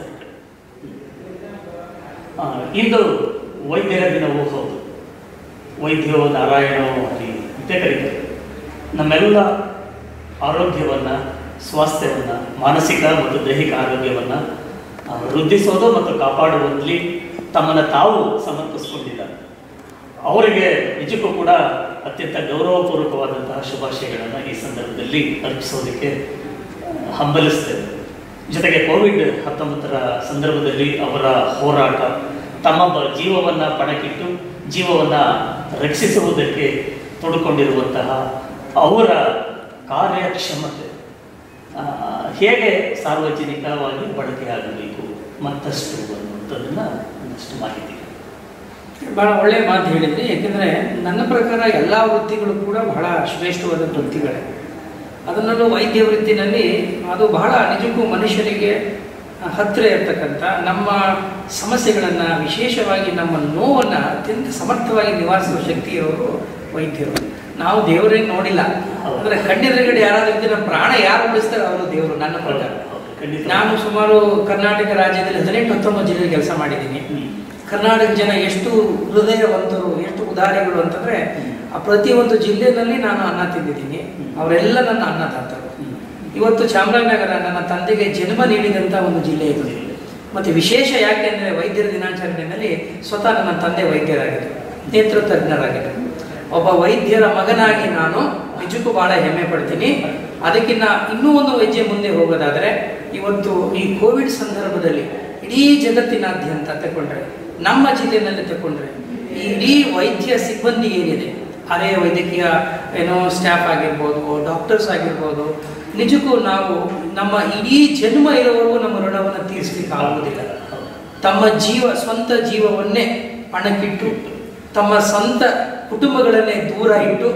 ಆ, ಇಂದು ವೈದ್ಯರ ದಿನವೂ ಹೌದು ವೈದ್ಯೋ ನಾರಾಯಣೋ ಹರಿ ಅಂತ ಕರೀತಾರೆ ನಮ್ಮೆಲ್ಲ ಆರೋಗ್ಯವನ್ನು ಸ್ವಾಸ್ಥ್ಯವನ್ನು ಮಾನಸಿಕ ಮತ್ತು ದೈಹಿಕ ಆರೋಗ್ಯವನ್ನು ಆ, ವೃದ್ಧಿಸೋದು ಮತ್ತು ಕಾಪಾಡುವಲ್ಲಿ ತಮ್ಮನ್ನು ತಾವು ಸಮರ್ಪಿಸ್ಕೊಂಡಿದ್ದಾರೆ ಅವರಿಗೆ ನಿಜಕ್ಕೂ ಕೂಡ ಅತ್ಯಂತ ಗೌರವಪೂರ್ವಕವಾದಂತಹ ಶುಭಾಶಯಗಳನ್ನು ಈ ಸಂದರ್ಭದಲ್ಲಿ ಅರ್ಪಿಸೋದಕ್ಕೆ ಆ, ಹಂಬಲಿಸ್ತೇವೆ ಜೊತೆಗೆ ಕೋವಿಡ್ ಹತ್ತೊಂಬತ್ತರ ಸಂದರ್ಭದಲ್ಲಿ ಅವರ ಹೋರಾಟ ತಮ್ಮ ಬ- ಜೀವವನ್ನು ಪಣಕ್ಕಿಟ್ಟು ಜೀವವನ್ನು ರಕ್ಷಿಸುವುದಕ್ಕೆ ತೊಡಕೊಂಡಿರುವಂತಹ ಅವರ ಕಾರ್ಯಕ್ಷಮತೆ ಆ, ಹೇಗೆ ಸಾರ್ವಜನಿಕವಾಗಿ ಬಳಕೆಯಾಗಬೇಕು ಮತ್ತಷ್ಟು ಅನ್ನುವಂಥದ್ದನ್ನು ಒಂದಷ್ಟು ಮಾಹಿತಿ ಬಹಳ ಒಳ್ಳೆಯ ಮಾತು ಹೇಳಿದ್ರಿ ಯಾಕೆಂದ್ರೆ ನನ್ನ ಪ್ರಕಾರ ಎಲ್ಲ ವೃತ್ತಿಗಳು ಕೂಡ ಬಹಳ ಶ್ರೇಷ್ಠವಾದ ವೃತ್ತಿಗಳೇ ಅದರಲ್ಲೂ ವೈದ್ಯ ವೃತ್ತಿನಲ್ಲಿ ಅದು ಬಹಳ ನಿಜಕ್ಕೂ ಮನುಷ್ಯರಿಗೆ ಹತ್ತಿರ ಇರ್ತಕ್ಕಂಥ ನಮ್ಮ ಸಮಸ್ಯೆಗಳನ್ನು ವಿಶೇಷವಾಗಿ ನಮ್ಮ ನೋವನ್ನು ಅತ್ಯಂತ ಸಮರ್ಥವಾಗಿ ನಿವಾರಿಸುವ ಶಕ್ತಿ ಇರೋರು ವೈದ್ಯರು ನಾವು ದೇವರೇನು ನೋಡಿಲ್ಲ ಅಂದರೆ ಕಣ್ಣೆದುರುಗಡೆ ಯಾರಾದ್ರೂ ಇದ್ರೆ ನಮ್ಮ ಪ್ರಾಣ ಯಾರು ಉಳಿಸ್ತಾರೆ ಅವರು ದೇವರು ನನ್ನ ಪ್ರಕಾರ ಹೌದು, ಖಂಡಿತ. ನಾನು ಸುಮಾರು ಕರ್ನಾಟಕ ರಾಜ್ಯದಲ್ಲಿ ಹದಿನೆಂಟು ಹತ್ತೊಂಬತ್ತು ಜಿಲ್ಲೆ ಕೆಲಸ ಮಾಡಿದ್ದೀನಿ ಹ್ಮ್. ಕರ್ನಾಟಕ ಜನ ಎಷ್ಟು ಹೃದಯವಂತರು ಎಷ್ಟು ಉದಾರಿಗಳು ಅಂತಂದ್ರೆ ಆ ಪ್ರತಿಯೊಂದು ಜಿಲ್ಲೆನಲ್ಲಿ ನಾನು ಅನ್ನ ತಿಂದಿದ್ದೀನಿ ಅವರೆಲ್ಲ ನನ್ನ ಅನ್ನದಾತರು ಹ್ಮ್. ಇವತ್ತು ಚಾಮರಾಜನಗರ ನನ್ನ ತಂದೆಗೆ ಜನ್ಮ ನೀಡಿದಂಥ ಒಂದು ಜಿಲ್ಲೆ ಇದು ಮತ್ತೆ ವಿಶೇಷ ಯಾಕೆ ಅಂದರೆ ವೈದ್ಯರ ದಿನಾಚರಣೆಯಲ್ಲಿ ಸ್ವತಃ ನನ್ನ ತಂದೆ ವೈದ್ಯರಾಗಿದ್ದರು ನೇತ್ರ ತಜ್ಞರಾಗಿದ್ದರು ಒಬ್ಬ ವೈದ್ಯರ ಮಗನಾಗಿ ನಾನು ನಿಜಕ್ಕೂ ಬಹಳ ಹೆಮ್ಮೆ ಪಡ್ತೀನಿ ಅದಕ್ಕಿಂತ ಇನ್ನೂ ಒಂದು ಹೆಜ್ಜೆ ಮುಂದೆ ಹೋಗೋದಾದರೆ ಇವತ್ತು ಈ ಕೋವಿಡ್ ಸಂದರ್ಭದಲ್ಲಿ ಇಡೀ ಜಗತ್ತಿನಾದ್ಯಂತ ತಗೊಂಡ್ರೆ ನಮ್ಮ ಜಿಲ್ಲೆಯಲ್ಲಿ ತಗೊಂಡ್ರೆ ಈ ಇಡೀ ವೈದ್ಯ ಸಿಬ್ಬಂದಿ ಏನಿದೆ ಅದೇ ವೈದ್ಯಕೀಯ ಏನೋ ಸ್ಟಾಫ್ ಆಗಿರ್ಬೋದು ಡಾಕ್ಟರ್ಸ್ ಆಗಿರ್ಬೋದು ನಿಜಕ್ಕೂ ನಾವು ನಮ್ಮ ಇಡೀ ಜನ್ಮ ಇರೋವರೆಗೂ ನಮ್ಮ ಋಣವನ್ನು ತೀರಿಸ್ಲಿಕ್ಕೆ ಆಗುವುದಿಲ್ಲ ತಮ್ಮ ಜೀವ ಸ್ವಂತ ಜೀವವನ್ನೇ ಪಣಕ್ಕಿಟ್ಟು ತಮ್ಮ ಸ್ವಂತ ಕುಟುಂಬಗಳನ್ನೇ ದೂರ ಇಟ್ಟು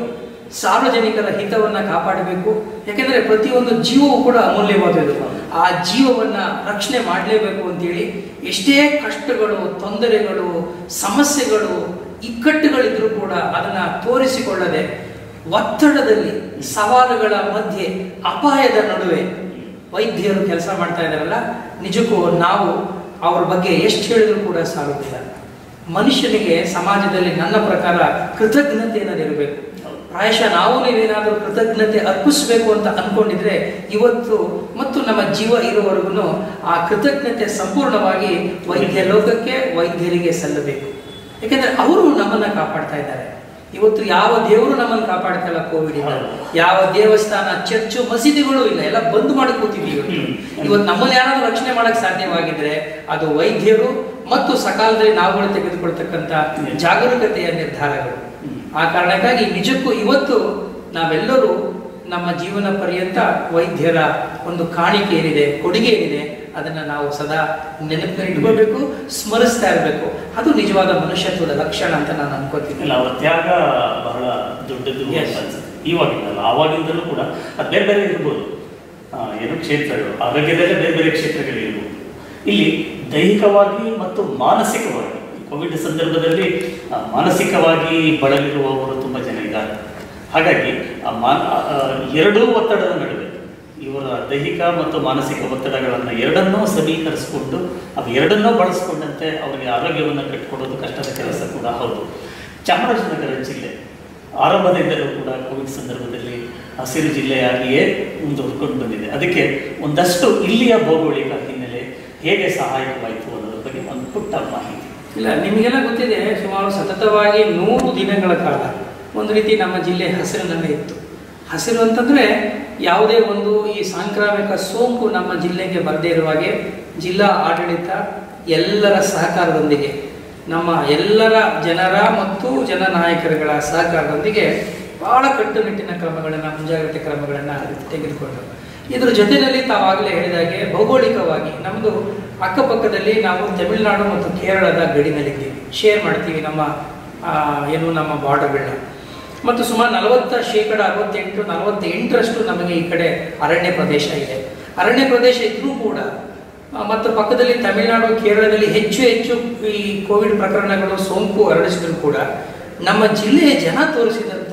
ಸಾರ್ವಜನಿಕರ ಹಿತವನ್ನ ಕಾಪಾಡಬೇಕು ಯಾಕೆಂದ್ರೆ ಪ್ರತಿಯೊಂದು ಜೀವವು ಕೂಡ ಅಮೂಲ್ಯವಾದದ್ದು ಆ ಜೀವವನ್ನ ರಕ್ಷಣೆ ಮಾಡಲೇಬೇಕು ಅಂತೇಳಿ ಎಷ್ಟೇ ಕಷ್ಟಗಳು ತೊಂದರೆಗಳು ಸಮಸ್ಯೆಗಳು ಇಕ್ಕಟ್ಟುಗಳಿದ್ರೂ ಕೂಡ ಅದನ್ನ ತೋರಿಸಿಕೊಳ್ಳದೆ ಒತ್ತಡದಲ್ಲಿ ಸವಾಲುಗಳ ಮಧ್ಯೆ ಅಪಾಯದ ನಡುವೆ ವೈದ್ಯರು ಕೆಲಸ ಮಾಡ್ತಾ ಇದ್ದಾರಲ್ಲ ನಿಜಕ್ಕೂ ನಾವು ಅವ್ರ ಬಗ್ಗೆ ಎಷ್ಟು ಹೇಳಿದ್ರು ಕೂಡ ಸಾಲುತ್ತಿಲ್ಲ ಮನುಷ್ಯನಿಗೆ ಸಮಾಜದಲ್ಲಿ ನನ್ನ ಪ್ರಕಾರ ಕೃತಜ್ಞತೆ ಅನ್ನೋದಿರಬೇಕು ಪ್ರಾಯಶಃ ನಾವು ನೀವೇನಾದರೂ ಕೃತಜ್ಞತೆ ಅರ್ಪಿಸಬೇಕು ಅಂತ ಅನ್ಕೊಂಡಿದ್ರೆ ಇವತ್ತು ಮತ್ತು ನಮ್ಮ ಜೀವ ಇರುವವರೆಗೂ ಆ ಕೃತಜ್ಞತೆ ಸಂಪೂರ್ಣವಾಗಿ ವೈದ್ಯ ಲೋಕಕ್ಕೆ ವೈದ್ಯರಿಗೆ ಸಲ್ಲಬೇಕು ಯಾಕೆಂದ್ರೆ ಅವರು ನಮ್ಮನ್ನ ಕಾಪಾಡ್ತಾ ಇದ್ದಾರೆ ಇವತ್ತು ಯಾವ ದೇವರು ನಮ್ಮನ್ನು ಕಾಪಾಡ್ತಾ ಇಲ್ಲ ಕೋವಿಡ್ ಇಂದ ಹೌದು. ಯಾವ ದೇವಸ್ಥಾನ ಚರ್ಚು ಮಸೀದಿಗಳು ಇಲ್ಲ ಎಲ್ಲ ಬಂದ್ ಮಾಡಿ ಕೂತಿದ್ದೀವಿ ಇವತ್ತು. ಹ್ಮ್. ಇವತ್ತು ನಮ್ಮಲ್ಲಿ ಯಾರಾದ್ರೂ ರಕ್ಷಣೆ ಮಾಡಕ್ ಸಾಧ್ಯವಾಗಿದ್ರೆ ಅದು ವೈದ್ಯರು ಮತ್ತು ಸಕಾಲದಲ್ಲಿ ನಾವುಗಳು ತೆಗೆದುಕೊಳ್ತಕ್ಕಂಥ ಜಾಗರೂಕತೆಯ ನಿರ್ಧಾರಗಳು ಆ ಕಾರಣಕ್ಕಾಗಿ ನಿಜಕ್ಕೂ ಇವತ್ತು ನಾವೆಲ್ಲರೂ ನಮ್ಮ ಜೀವನ ಪರ್ಯಂತ ವೈದ್ಯರ ಒಂದು ಕಾಣಿಕೆ ಏನಿದೆ ಕೊಡುಗೆ ಏನಿದೆ ಅದನ್ನ ನಾವು ಸದಾ ನೆನಪಿನಲ್ಲಿ ಇಟ್ಕೋಬೇಕು ಸ್ಮರಿಸ್ತಾ ಇರಬೇಕು ಅದು ನಿಜವಾದ ಮನುಷ್ಯತ್ವದ ಲಕ್ಷಣ ಅಂತ ನಾನು ಅನ್ಕೋತೀನಿ ಇಲ್ಲ ಅವರ ತ್ಯಾಗ ಬಹಳ ದೊಡ್ಡದು ಅಂತ Yes. ಅನ್ಸುತ್ತೆ ಇವಾಗಿಂದಲ್ಲ ಆವಾಗಿಂದಲೂ ಕೂಡ ಅದು ಬೇರೆ ಬೇರೆ ಇರ್ಬೋದು ಆ, ಏನು ಕ್ಷೇತ್ರಗಳು ಆರೋಗ್ಯದಲ್ಲೇ ಬೇರೆ ಬೇರೆ ಕ್ಷೇತ್ರಗಳು ಇರ್ಬೋದು ಇಲ್ಲಿ ದೈಹಿಕವಾಗಿ ಮತ್ತು ಮಾನಸಿಕವಾಗಿ ಕೋವಿಡ್ ಸಂದರ್ಭದಲ್ಲಿ ಆ, ಮಾನಸಿಕವಾಗಿ ಬಳಲಿರುವವರು ತುಂಬ ಜನ ಇದ್ದಾರೆ ಹಾಗಾಗಿ ಆ ಮಾನ ಆ, ಎರಡೂ ಒತ್ತಡದ ನಡುವೆ ಇವರ ದೈಹಿಕ ಮತ್ತು ಮಾನಸಿಕ ಒತ್ತಡಗಳನ್ನು ಎರಡನ್ನೂ ಸಮೀಕರಿಸಿಕೊಂಡು ಅವು ಎರಡನ್ನೂ ಬಳಸಿಕೊಂಡಂತೆ ಅವರಿಗೆ ಆರೋಗ್ಯವನ್ನು ಕಟ್ಟಿಕೊಡೋದು ಕಷ್ಟದ ಕೆಲಸ ಕೂಡ ಹೌದು ಚಾಮರಾಜನಗರ ಜಿಲ್ಲೆ ಆರಂಭದಿಂದಲೂ ಕೂಡ ಕೋವಿಡ್ ಸಂದರ್ಭದಲ್ಲಿ ಹಸಿರು ಜಿಲ್ಲೆಯಾಗಿಯೇ ಮುಂದುವರ್ಕೊಂಡು ಬಂದಿದೆ ಅದಕ್ಕೆ ಒಂದಷ್ಟು ಇಲ್ಲಿಯ ಭೌಗೋಳಿಕ ಹಿನ್ನೆಲೆ ಹೇಗೆ ಸಹಾಯಕವಾಯಿತು ಅನ್ನೋದ್ರ ಬಗ್ಗೆ ಒಂದು ಪುಟ್ಟ ಮಾಹಿತಿ ಇಲ್ಲ ನಿಮಗೆಲ್ಲ ಗೊತ್ತಿದೆ ಸುಮಾರು ಸತತವಾಗಿ ನೂರು ದಿನಗಳ ಕಾಲ ಒಂದು ರೀತಿ ನಮ್ಮ ಜಿಲ್ಲೆ ಹಸಿರಿನಲ್ಲೇ ಇತ್ತು ಹಸಿರು ಅಂತಂದ್ರೆ ಯಾವುದೇ ಒಂದು ಈ ಸಾಂಕ್ರಾಮಿಕ ಸೋಂಕು ನಮ್ಮ ಜಿಲ್ಲೆಗೆ ಬರದೇ ಇರುವ ಹಾಗೆ ಜಿಲ್ಲಾ ಆಡಳಿತ ಎಲ್ಲರ ಸಹಕಾರದೊಂದಿಗೆ ನಮ್ಮ ಎಲ್ಲರ ಜನರ ಮತ್ತು ಜನನಾಯಕರುಗಳ ಸಹಕಾರದೊಂದಿಗೆ ಬಹಳ ಕಟ್ಟುನಿಟ್ಟಿನ ಕ್ರಮಗಳನ್ನು ಮುಂಜಾಗ್ರತೆ ಕ್ರಮಗಳನ್ನು ತೆಗೆದುಕೊಂಡು ಇದ್ರ ಜೊತೆಯಲ್ಲಿ ತಾವಾಗಲೇ ಹೇಳಿದಾಗೆ ಭೌಗೋಳಿಕವಾಗಿ ನಮ್ಮದು ಅಕ್ಕಪಕ್ಕದಲ್ಲಿ ನಾವು ತಮಿಳುನಾಡು ಮತ್ತು ಕೇರಳದ ಗಡಿನಲ್ಲಿದ್ದೀವಿ ಶೇರ್ ಮಾಡ್ತೀವಿ ನಮ್ಮ ಆ, ಏನು ನಮ್ಮ ಬಾರ್ಡರ್ಗಳನ್ನ ಮತ್ತು ಸುಮಾರು ನಲವತ್ತ ಶೇಕಡ ಅರವತ್ತೆಂಟು ನಲವತ್ತೆಂಟರಷ್ಟು ನಮಗೆ ಈ ಕಡೆ ಅರಣ್ಯ ಪ್ರದೇಶ ಇದೆ ಅರಣ್ಯ ಪ್ರದೇಶ ಇದ್ರೂ ಕೂಡ ಆ, ಮತ್ತು ಪಕ್ಕದಲ್ಲಿ ತಮಿಳುನಾಡು ಕೇರಳದಲ್ಲಿ ಹೆಚ್ಚು ಹೆಚ್ಚು ಈ ಕೋವಿಡ್ ಪ್ರಕರಣಗಳು ಸೋಂಕು ಹರಡಿಸಿದ್ರು ಕೂಡ ನಮ್ಮ ಜಿಲ್ಲೆಯ ಜನ ತೋರಿಸಿದಂಥ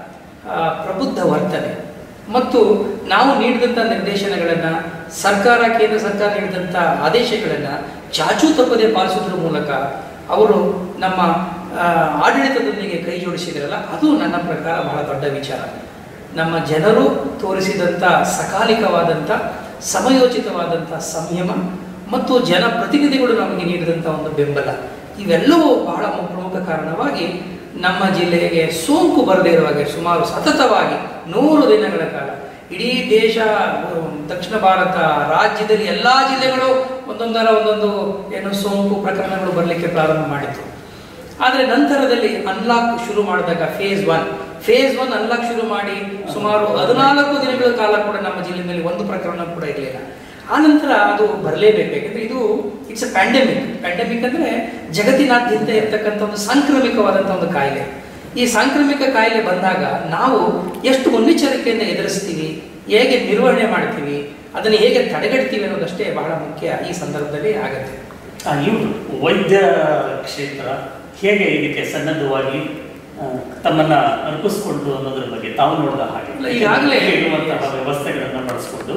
ಆ, ಪ್ರಬುದ್ಧ ವರ್ತನೆ ಮತ್ತು ನಾವು ನೀಡಿದಂಥ ನಿರ್ದೇಶನಗಳನ್ನು ಸರ್ಕಾರ ಕೇಂದ್ರ ಸರ್ಕಾರ ನೀಡಿದಂಥ ಆದೇಶಗಳನ್ನು ಚಾಚೂ ತಪ್ಪದೆ ಪಾಲಿಸೋದ್ರ ಮೂಲಕ ಅವರು ನಮ್ಮ ಆ, ಆಡಳಿತದೊಂದಿಗೆ ಕೈ ಜೋಡಿಸಿದ್ರಲ್ಲ ಅದು ನನ್ನ ಪ್ರಕಾರ ಬಹಳ ದೊಡ್ಡ ವಿಚಾರ ನಮ್ಮ ಜನರು ತೋರಿಸಿದಂಥ ಸಕಾಲಿಕವಾದಂಥ ಸಮಯೋಚಿತವಾದಂಥ ಸಂಯಮ ಮತ್ತು ಜನಪ್ರತಿನಿಧಿಗಳು ನಮಗೆ ನೀಡಿದಂಥ ಒಂದು ಬೆಂಬಲ ಇವೆಲ್ಲವೂ ಬಹಳ ಮು- ಪ್ರಮುಖ ಕಾರಣವಾಗಿ ನಮ್ಮ ಜಿಲ್ಲೆಗೆ ಸೋಂಕು ಬರದೇ ಇರುವ ಹಾಗೆ ಸುಮಾರು ಸತತವಾಗಿ ನೂರು ದಿನಗಳ ಕಾಲ ಇಡೀ ದೇಶ ಉಮ್, ದಕ್ಷಿಣ ಭಾರತ ರಾಜ್ಯದಲ್ಲಿ ಎಲ್ಲ ಜಿಲ್ಲೆಗಳು ಒಂದೊಂದರ ಒಂದೊಂದು ಏನು ಸೋಂಕು ಪ್ರಕರಣಗಳು ಬರಲಿಕ್ಕೆ ಪ್ರಾರಂಭ ಮಾಡಿತು ಆದರೆ ನಂತರದಲ್ಲಿ ಅನ್ಲಾಕ್ ಶುರು ಮಾಡಿದಾಗ phase one phase one unlock ಶುರು ಮಾಡಿ ಸುಮಾರು ಹದಿನಾಲ್ಕು ದಿನಗಳ ಕಾಲ ಕೂಡ ನಮ್ಮ ಜಿಲ್ಲೆಯಲ್ಲಿ ಒಂದು ಪ್ರಕರಣ ಕೂಡ ಇರಲಿಲ್ಲ ಆ ನಂತರ ಅದು ಬರಲೇಬೇಕು ಯಾಕಂದ್ರೆ ಇದು ಇಟ್ಸ್ ಅ ಪ್ಯಾಂಡಮಿಕ್ ಪ್ಯಾಂಡಮಿಕ್ ಅಂದ್ರೆ ಜಗತ್ತಿನಾದ್ಯಂತ ಇರ್ತಕ್ಕಂಥ ಒಂದು ಸಾಂಕ್ರಾಮಿಕವಾದಂಥ ಒಂದು ಕಾಯಿಲೆ ಈ ಸಾಂಕ್ರಾಮಿಕ ಕಾಯಿಲೆ ಬಂದಾಗ ನಾವು ಎಷ್ಟು ಮುನ್ನೆಚ್ಚರಿಕೆಯಿಂದ ಎದುರಿಸ್ತೀವಿ ಹೇಗೆ ನಿರ್ವಹಣೆ ಮಾಡ್ತೀವಿ ಅದನ್ನು ಹೇಗೆ ತಡೆಗಟ್ತೀವಿ ಅನ್ನೋದಷ್ಟೇ ಬಹಳ ಮುಖ್ಯ ಈ ಸಂದರ್ಭದಲ್ಲಿ ಆಗತ್ತೆ ಆ, ಇವರು ವೈದ್ಯ ಕ್ಷೇತ್ರ ಹೇಗೆ ಇದಕ್ಕೆ ಸನ್ನದ್ಧವಾಗಿ ಆ, ತಮ್ಮನ್ನ ಅರ್ಪಿಸ್ಕೊಂಡು ಅನ್ನೋದ್ರ ಬಗ್ಗೆ ತಾವು ನೋಡಿದ ಹಾಗೆ ಇಲ್ಲ, ಈಗಾಗ್ಲೇ- ಇರುವಂತಹ ವ್ಯವಸ್ಥೆಗಳನ್ನ ಬಳಸ್ಕೊಂಡು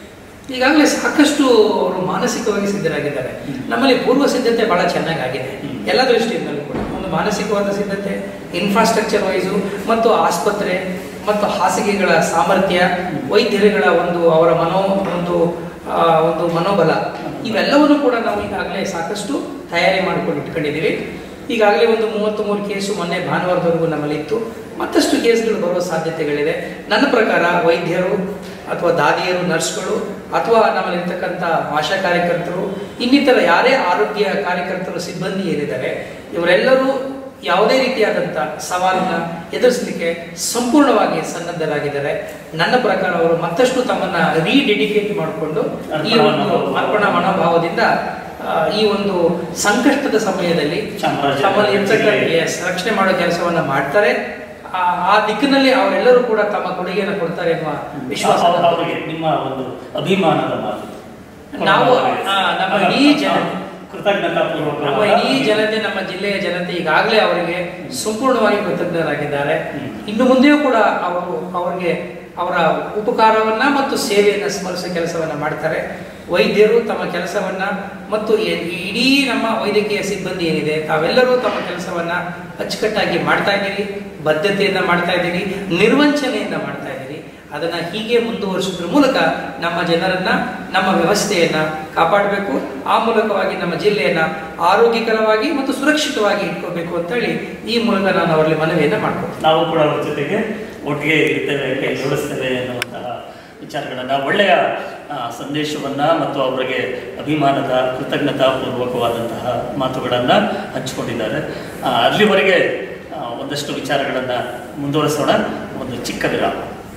ಈಗಾಗಲೇ ಸಾಕಷ್ಟು ಅವರು ಮಾನಸಿಕವಾಗಿ ಸಿದ್ಧರಾಗಿದ್ದಾರೆ ನಮ್ಮಲ್ಲಿ ಪೂರ್ವ ಸಿದ್ಧತೆ ಬಹಳ ಚೆನ್ನಾಗಾಗಿದೆ ಹ್ಮ್. ಎಲ್ಲ ದೃಷ್ಟಿಯಿಂದಲೂ ಕೂಡ ಒಂದು ಮಾನಸಿಕವಾದ ಸಿದ್ಧತೆ ಇನ್ಫ್ರಾಸ್ಟ್ರಕ್ಚರ್ ವೈಸು ಮತ್ತು ಆಸ್ಪತ್ರೆ ಮತ್ತು ಹಾಸಿಗೆಗಳ ಸಾಮರ್ಥ್ಯ ವೈದ್ಯರುಗಳ ಒಂದು ಅವರ ಮನೋ ಒಂದು ಆ, ಒಂದು ಮನೋಬಲ ಇವೆಲ್ಲವನ್ನು ಕೂಡ ನಾವು ಈಗಾಗಲೇ ಸಾಕಷ್ಟು ತಯಾರಿ ಮಾಡಿಕೊಂಡು ಇಟ್ಕೊಂಡಿದ್ದೀವಿ ಈಗಾಗಲೇ ಒಂದು ಮೂವತ್ತ್ ಮೂರು ಕೇಸು ಮೊನ್ನೆ ಭಾನುವಾರದವರೆಗೂ ನಮ್ಮಲ್ಲಿ ಇತ್ತು ಮತ್ತಷ್ಟು ಕೇಸ್ಗಳು ಬರುವ ಸಾಧ್ಯತೆಗಳಿದೆ ನನ್ನ ಪ್ರಕಾರ ವೈದ್ಯರು ಅಥವಾ ದಾದಿಯರು ನರ್ಸ್ಗಳು ಅಥವಾ ನಮ್ಮಲ್ಲಿರ್ತಕ್ಕಂಥ ಆಶಾ ಕಾರ್ಯಕರ್ತರು ಇನ್ನಿತರ ಯಾರೇ ಆರೋಗ್ಯ ಕಾರ್ಯಕರ್ತರು ಸಿಬ್ಬಂದಿ ಏನಿದ್ದಾರೆ ಇವರೆಲ್ಲರೂ ಯಾವುದೇ ರೀತಿಯಾದಂಥ ಸವಾಲನ್ನ ಎದುರಿಸಲಿಕ್ಕೆ ಸಂಪೂರ್ಣವಾಗಿ ಸನ್ನದ್ಧರಾಗಿದ್ದಾರೆ ನನ್ನ ಪ್ರಕಾರ ಅವರು ಮತ್ತಷ್ಟು ತಮ್ಮನ್ನ ರೀಡೆಡಿಕೇಟ್ ಮಾಡಿಕೊಂಡು ಈ ಒಂದು ಅರ್ಪಣಾ ಮನೋಭಾವದಿಂದ ಆ, ಈ ಒಂದು ಸಂಕಷ್ಟದ ಸಮಯದಲ್ಲಿ ಚಾಮರಾಜನಗರ ತಮ್ಮಲ್ಲಿ ಇರ್ತಕ್ಕಂಥ ಜಿಲ್ಲೆ. yes, ರಕ್ಷಣೆ ಮಾಡೋ ಕೆಲಸವನ್ನ ಮಾಡ್ತಾರೆ ಆ- ಆ ದಿಕ್ಕಿನಲ್ಲಿ ಅವರೆಲ್ಲರೂ ಕೂಡ ತಮ್ಮ ಕೊಡುಗೆಯನ್ನು ಕೊಡ್ತಾರೆ ಎನ್ನುವ ವಿಶ್ವಾಸ ಅವ- ಅವರಿಗೆ ನಿಮ್ಮ ಒಂದು ಅಭಿಮಾನದ ಮಾತು ನಾವು, ಆ, ನಮ್ಮ ಇಡೀ ಜನತೆ. ಕೃತಜ್ಞತಾಪೂರ್ವಕ ನಮ್ಮ ಇಡೀ ಜನತೆ ನಮ್ಮ ಜಿಲ್ಲೆಯ ಜನತೆ ಈಗಾಗಲೇ ಅವರಿಗೆ ಸಂಪೂರ್ಣವಾಗಿ ಕೃತಜ್ಞರಾಗಿದ್ದಾರೆ ಹ್ಮ್. ಇನ್ನು ಮುಂದೆಯೂ ಕೂಡ ಅವರು ಅವರಿಗೆ ಅವರ ಉಪಕಾರವನ್ನ ಮತ್ತು ಸೇವೆಯನ್ನ ಸ್ಮರಿಸೋ ಕೆಲಸವನ್ನ ಮಾಡ್ತಾರೆ ವೈದ್ಯರು ತಮ್ಮ ಕೆಲಸವನ್ನ ಮತ್ತು ಎ- ಇಡೀ ನಮ್ಮ ವೈದ್ಯಕೀಯ ಸಿಬ್ಬಂದಿ ಏನಿದೆ ತಾವೆಲ್ಲರೂ ತಮ್ಮ ಕೆಲಸವನ್ನ ಅಚ್ಚುಕಟ್ಟಾಗಿ ಮಾಡ್ತಾ ಇದ್ದೀರಿ ಬದ್ಧತೆಯಿಂದ ಮಾಡ್ತಾ ಇದ್ದೀರಿ ನಿರ್ವಂಚನೆಯಿಂದ ಮಾಡ್ತಾ ಇದ್ದೀರಿ ಅದನ್ನ ಹೀಗೆ ಮುಂದುವರಿಸೋದ್ರ ಮೂಲಕ ನಮ್ಮ ಜನರನ್ನ ನಮ್ಮ ವ್ಯವಸ್ಥೆಯನ್ನ ಕಾಪಾಡಬೇಕು ಆ ಮೂಲಕವಾಗಿ ನಮ್ಮ ಜಿಲ್ಲೆಯನ್ನ ಆರೋಗ್ಯಕರವಾಗಿ ಮತ್ತು ಸುರಕ್ಷಿತವಾಗಿ ಇಟ್ಕೋಬೇಕು ಅಂತ ಹೇಳಿ ಈ ಮೂಲಕ ನಾನು ಅವರಲ್ಲಿ ಮನವಿಯನ್ನ ಮಾಡ್ಕೊತೀನಿ ನಾವು ಕೂಡ ಅವ್ರ ಜೊತೆಗೆ ಒಟ್ಟಿಗೆ ಇರ್ತೇವೆ ಕೈ ಜೋಡಿಸ್ತೇವೆ ಎನ್ನುವಂತಹ ವಿಚಾರಗಳನ್ನ ಒಳ್ಳೆಯ ಆ, ಸಂದೇಶವನ್ನ ಮತ್ತು ಅವರಿಗೆ ಅಭಿಮಾನದ ಕೃತಜ್ಞತಾಪೂರ್ವಕವಾದಂತಹ ಮಾತುಗಳನ್ನು ಹಂಚಿಕೊಂಡಿದ್ದಾರೆ ಆ, ಅಲ್ಲಿವರೆಗೆ ಆ, ಒಂದಷ್ಟು ವಿಚಾರಗಳನ್ನು ಮುಂದುವರಿಸೋಣ ಒಂದು ಚಿಕ್ಕ ವಿರಾಮ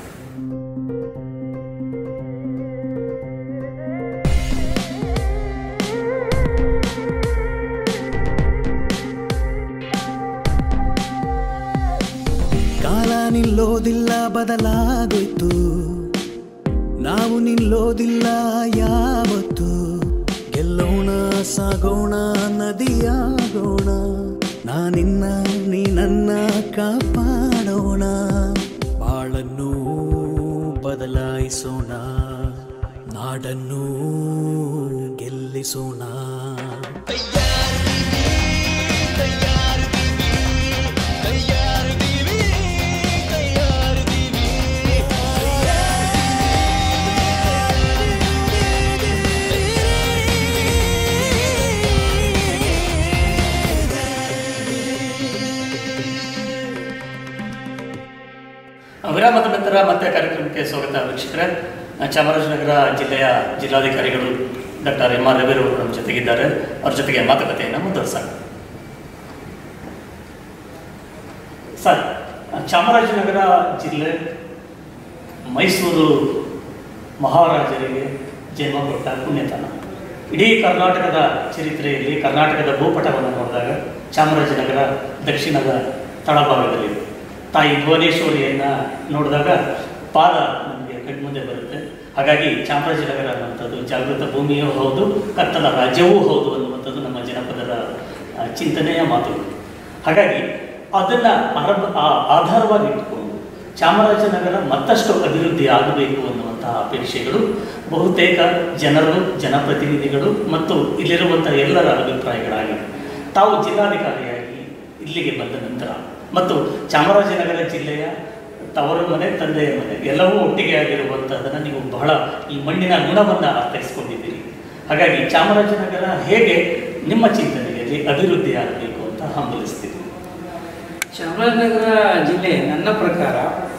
ಕಾಲ ನಿಲ್ಲೋದಿಲ್ಲ ಬದಲಾಗೋಯ್ತು ನಾವು ನಿಲ್ಲೋದಿಲ್ಲ ಯಾವತ್ತು ಗೆಲ್ಲೋಣ ಸಾಗೋಣ ನದಿಯಾಗೋಣ ನಾನಿನ್ನ ನೀ ನನ್ನ ಕಾಪಾಡೋಣ ಬಾಳನ್ನು ಬದಲಾಯಿಸೋಣ ನಾಡನ್ನು ಗೆಲ್ಲಿಸೋಣ ವಿರಾಮದ ನಂತರ ಮತ್ತೆ ಕಾರ್ಯಕ್ರಮಕ್ಕೆ ಸ್ವಾಗತ ವೀಕ್ಷಕರೇ ಆ, ಚಾಮರಾಜನಗರ ಜಿಲ್ಲೆಯ ಜಿಲ್ಲಾಧಿಕಾರಿಗಳು ಡಾಕ್ಟರ್ ಎಂ ಆರ್ ರವಿರು ನಮ್ಮ ಜೊತೆಗಿದ್ದಾರೆ ಅವ್ರ ಜೊತೆಗೆ ಮಾತುಕತೆಯನ್ನು ಮುಂದುವರಿಸೋಣ ಸರ್ ಆ, ಚಾಮರಾಜನಗರ ಜಿಲ್ಲೆ ಮೈಸೂರು ಮಹಾರಾಜರಿಗೆ ಜನ್ಮ ಕೊಟ್ಟ ಪುಣ್ಯತನ ಇಡೀ ಕರ್ನಾಟಕದ ಚರಿತ್ರೆಯಲ್ಲಿ ಕರ್ನಾಟಕದ ಭೂಪಟವನ್ನು ನೋಡಿದಾಗ ಚಾಮರಾಜನಗರ ದಕ್ಷಿಣದ ತಳಭಾಗದಲ್ಲಿದೆ ತಾಯಿ ಭುವನೇಶ್ವರಿಯನ್ನು ನೋಡಿದಾಗ ಪಾದ ನಮಗೆ ಕಣ್ಮುಂದೆ ಬರುತ್ತೆ ಹಾಗಾಗಿ ಚಾಮರಾಜನಗರ ಅನ್ನುವಂಥದ್ದು ಜಾಗೃತ ಭೂಮಿಯೂ ಹೌದು ಕತ್ತಲ ರಾಜ್ಯವೂ ಹೌದು ಅನ್ನುವಂಥದ್ದು ನಮ್ಮ ಜನಪದರ ಆ, ಚಿಂತನೆಯ ಮಾತುಗಳು ಹಾಗಾಗಿ ಅದನ್ನ ಆರಂಭ ಆ- ಆಧಾರವಾಗಿ ಇಟ್ಟುಕೊಂಡು ಚಾಮರಾಜನಗರ ಮತ್ತಷ್ಟು ಅಭಿವೃದ್ಧಿ ಆಗಬೇಕು ಅನ್ನುವಂತಹ ಅಪೇಕ್ಷೆಗಳು ಬಹುತೇಕ ಜನರು ಜನಪ್ರತಿನಿಧಿಗಳು ಮತ್ತು ಇಲ್ಲಿರುವಂತಹ ಎಲ್ಲರ ಅಭಿಪ್ರಾಯಗಳಾಗಿವೆ ತಾವು ಜಿಲ್ಲಾಧಿಕಾರಿಯಾಗಿ ಇಲ್ಲಿಗೆ ಬಂದ ನಂತರ ಮತ್ತು ಚಾಮರಾಜನಗರ ಜಿಲ್ಲೆಯ ತವರು ಮನೆ ತಂದೆಯ ಮನೆ ಎಲ್ಲವೂ ಒಟ್ಟಿಗೆ ಆಗಿರುವಂಥದ್ದನ್ನು ನೀವು ಬಹಳ ಈ ಮಣ್ಣಿನ ಗುಣವನ್ನು ಅರ್ಥೈಸ್ಕೊಂಡಿದ್ದೀರಿ ಹಾಗಾಗಿ ಚಾಮರಾಜನಗರ ಹೇಗೆ ನಿಮ್ಮ ಚಿಂತನೆಯಲ್ಲಿ ಅಭಿವೃದ್ಧಿ ಆಗಬೇಕು ಅಂತ ಹಂಬಲಿಸ್ತೀರಿ ಚಾಮರಾಜನಗರ ಜಿಲ್ಲೆ ನನ್ನ ಪ್ರಕಾರ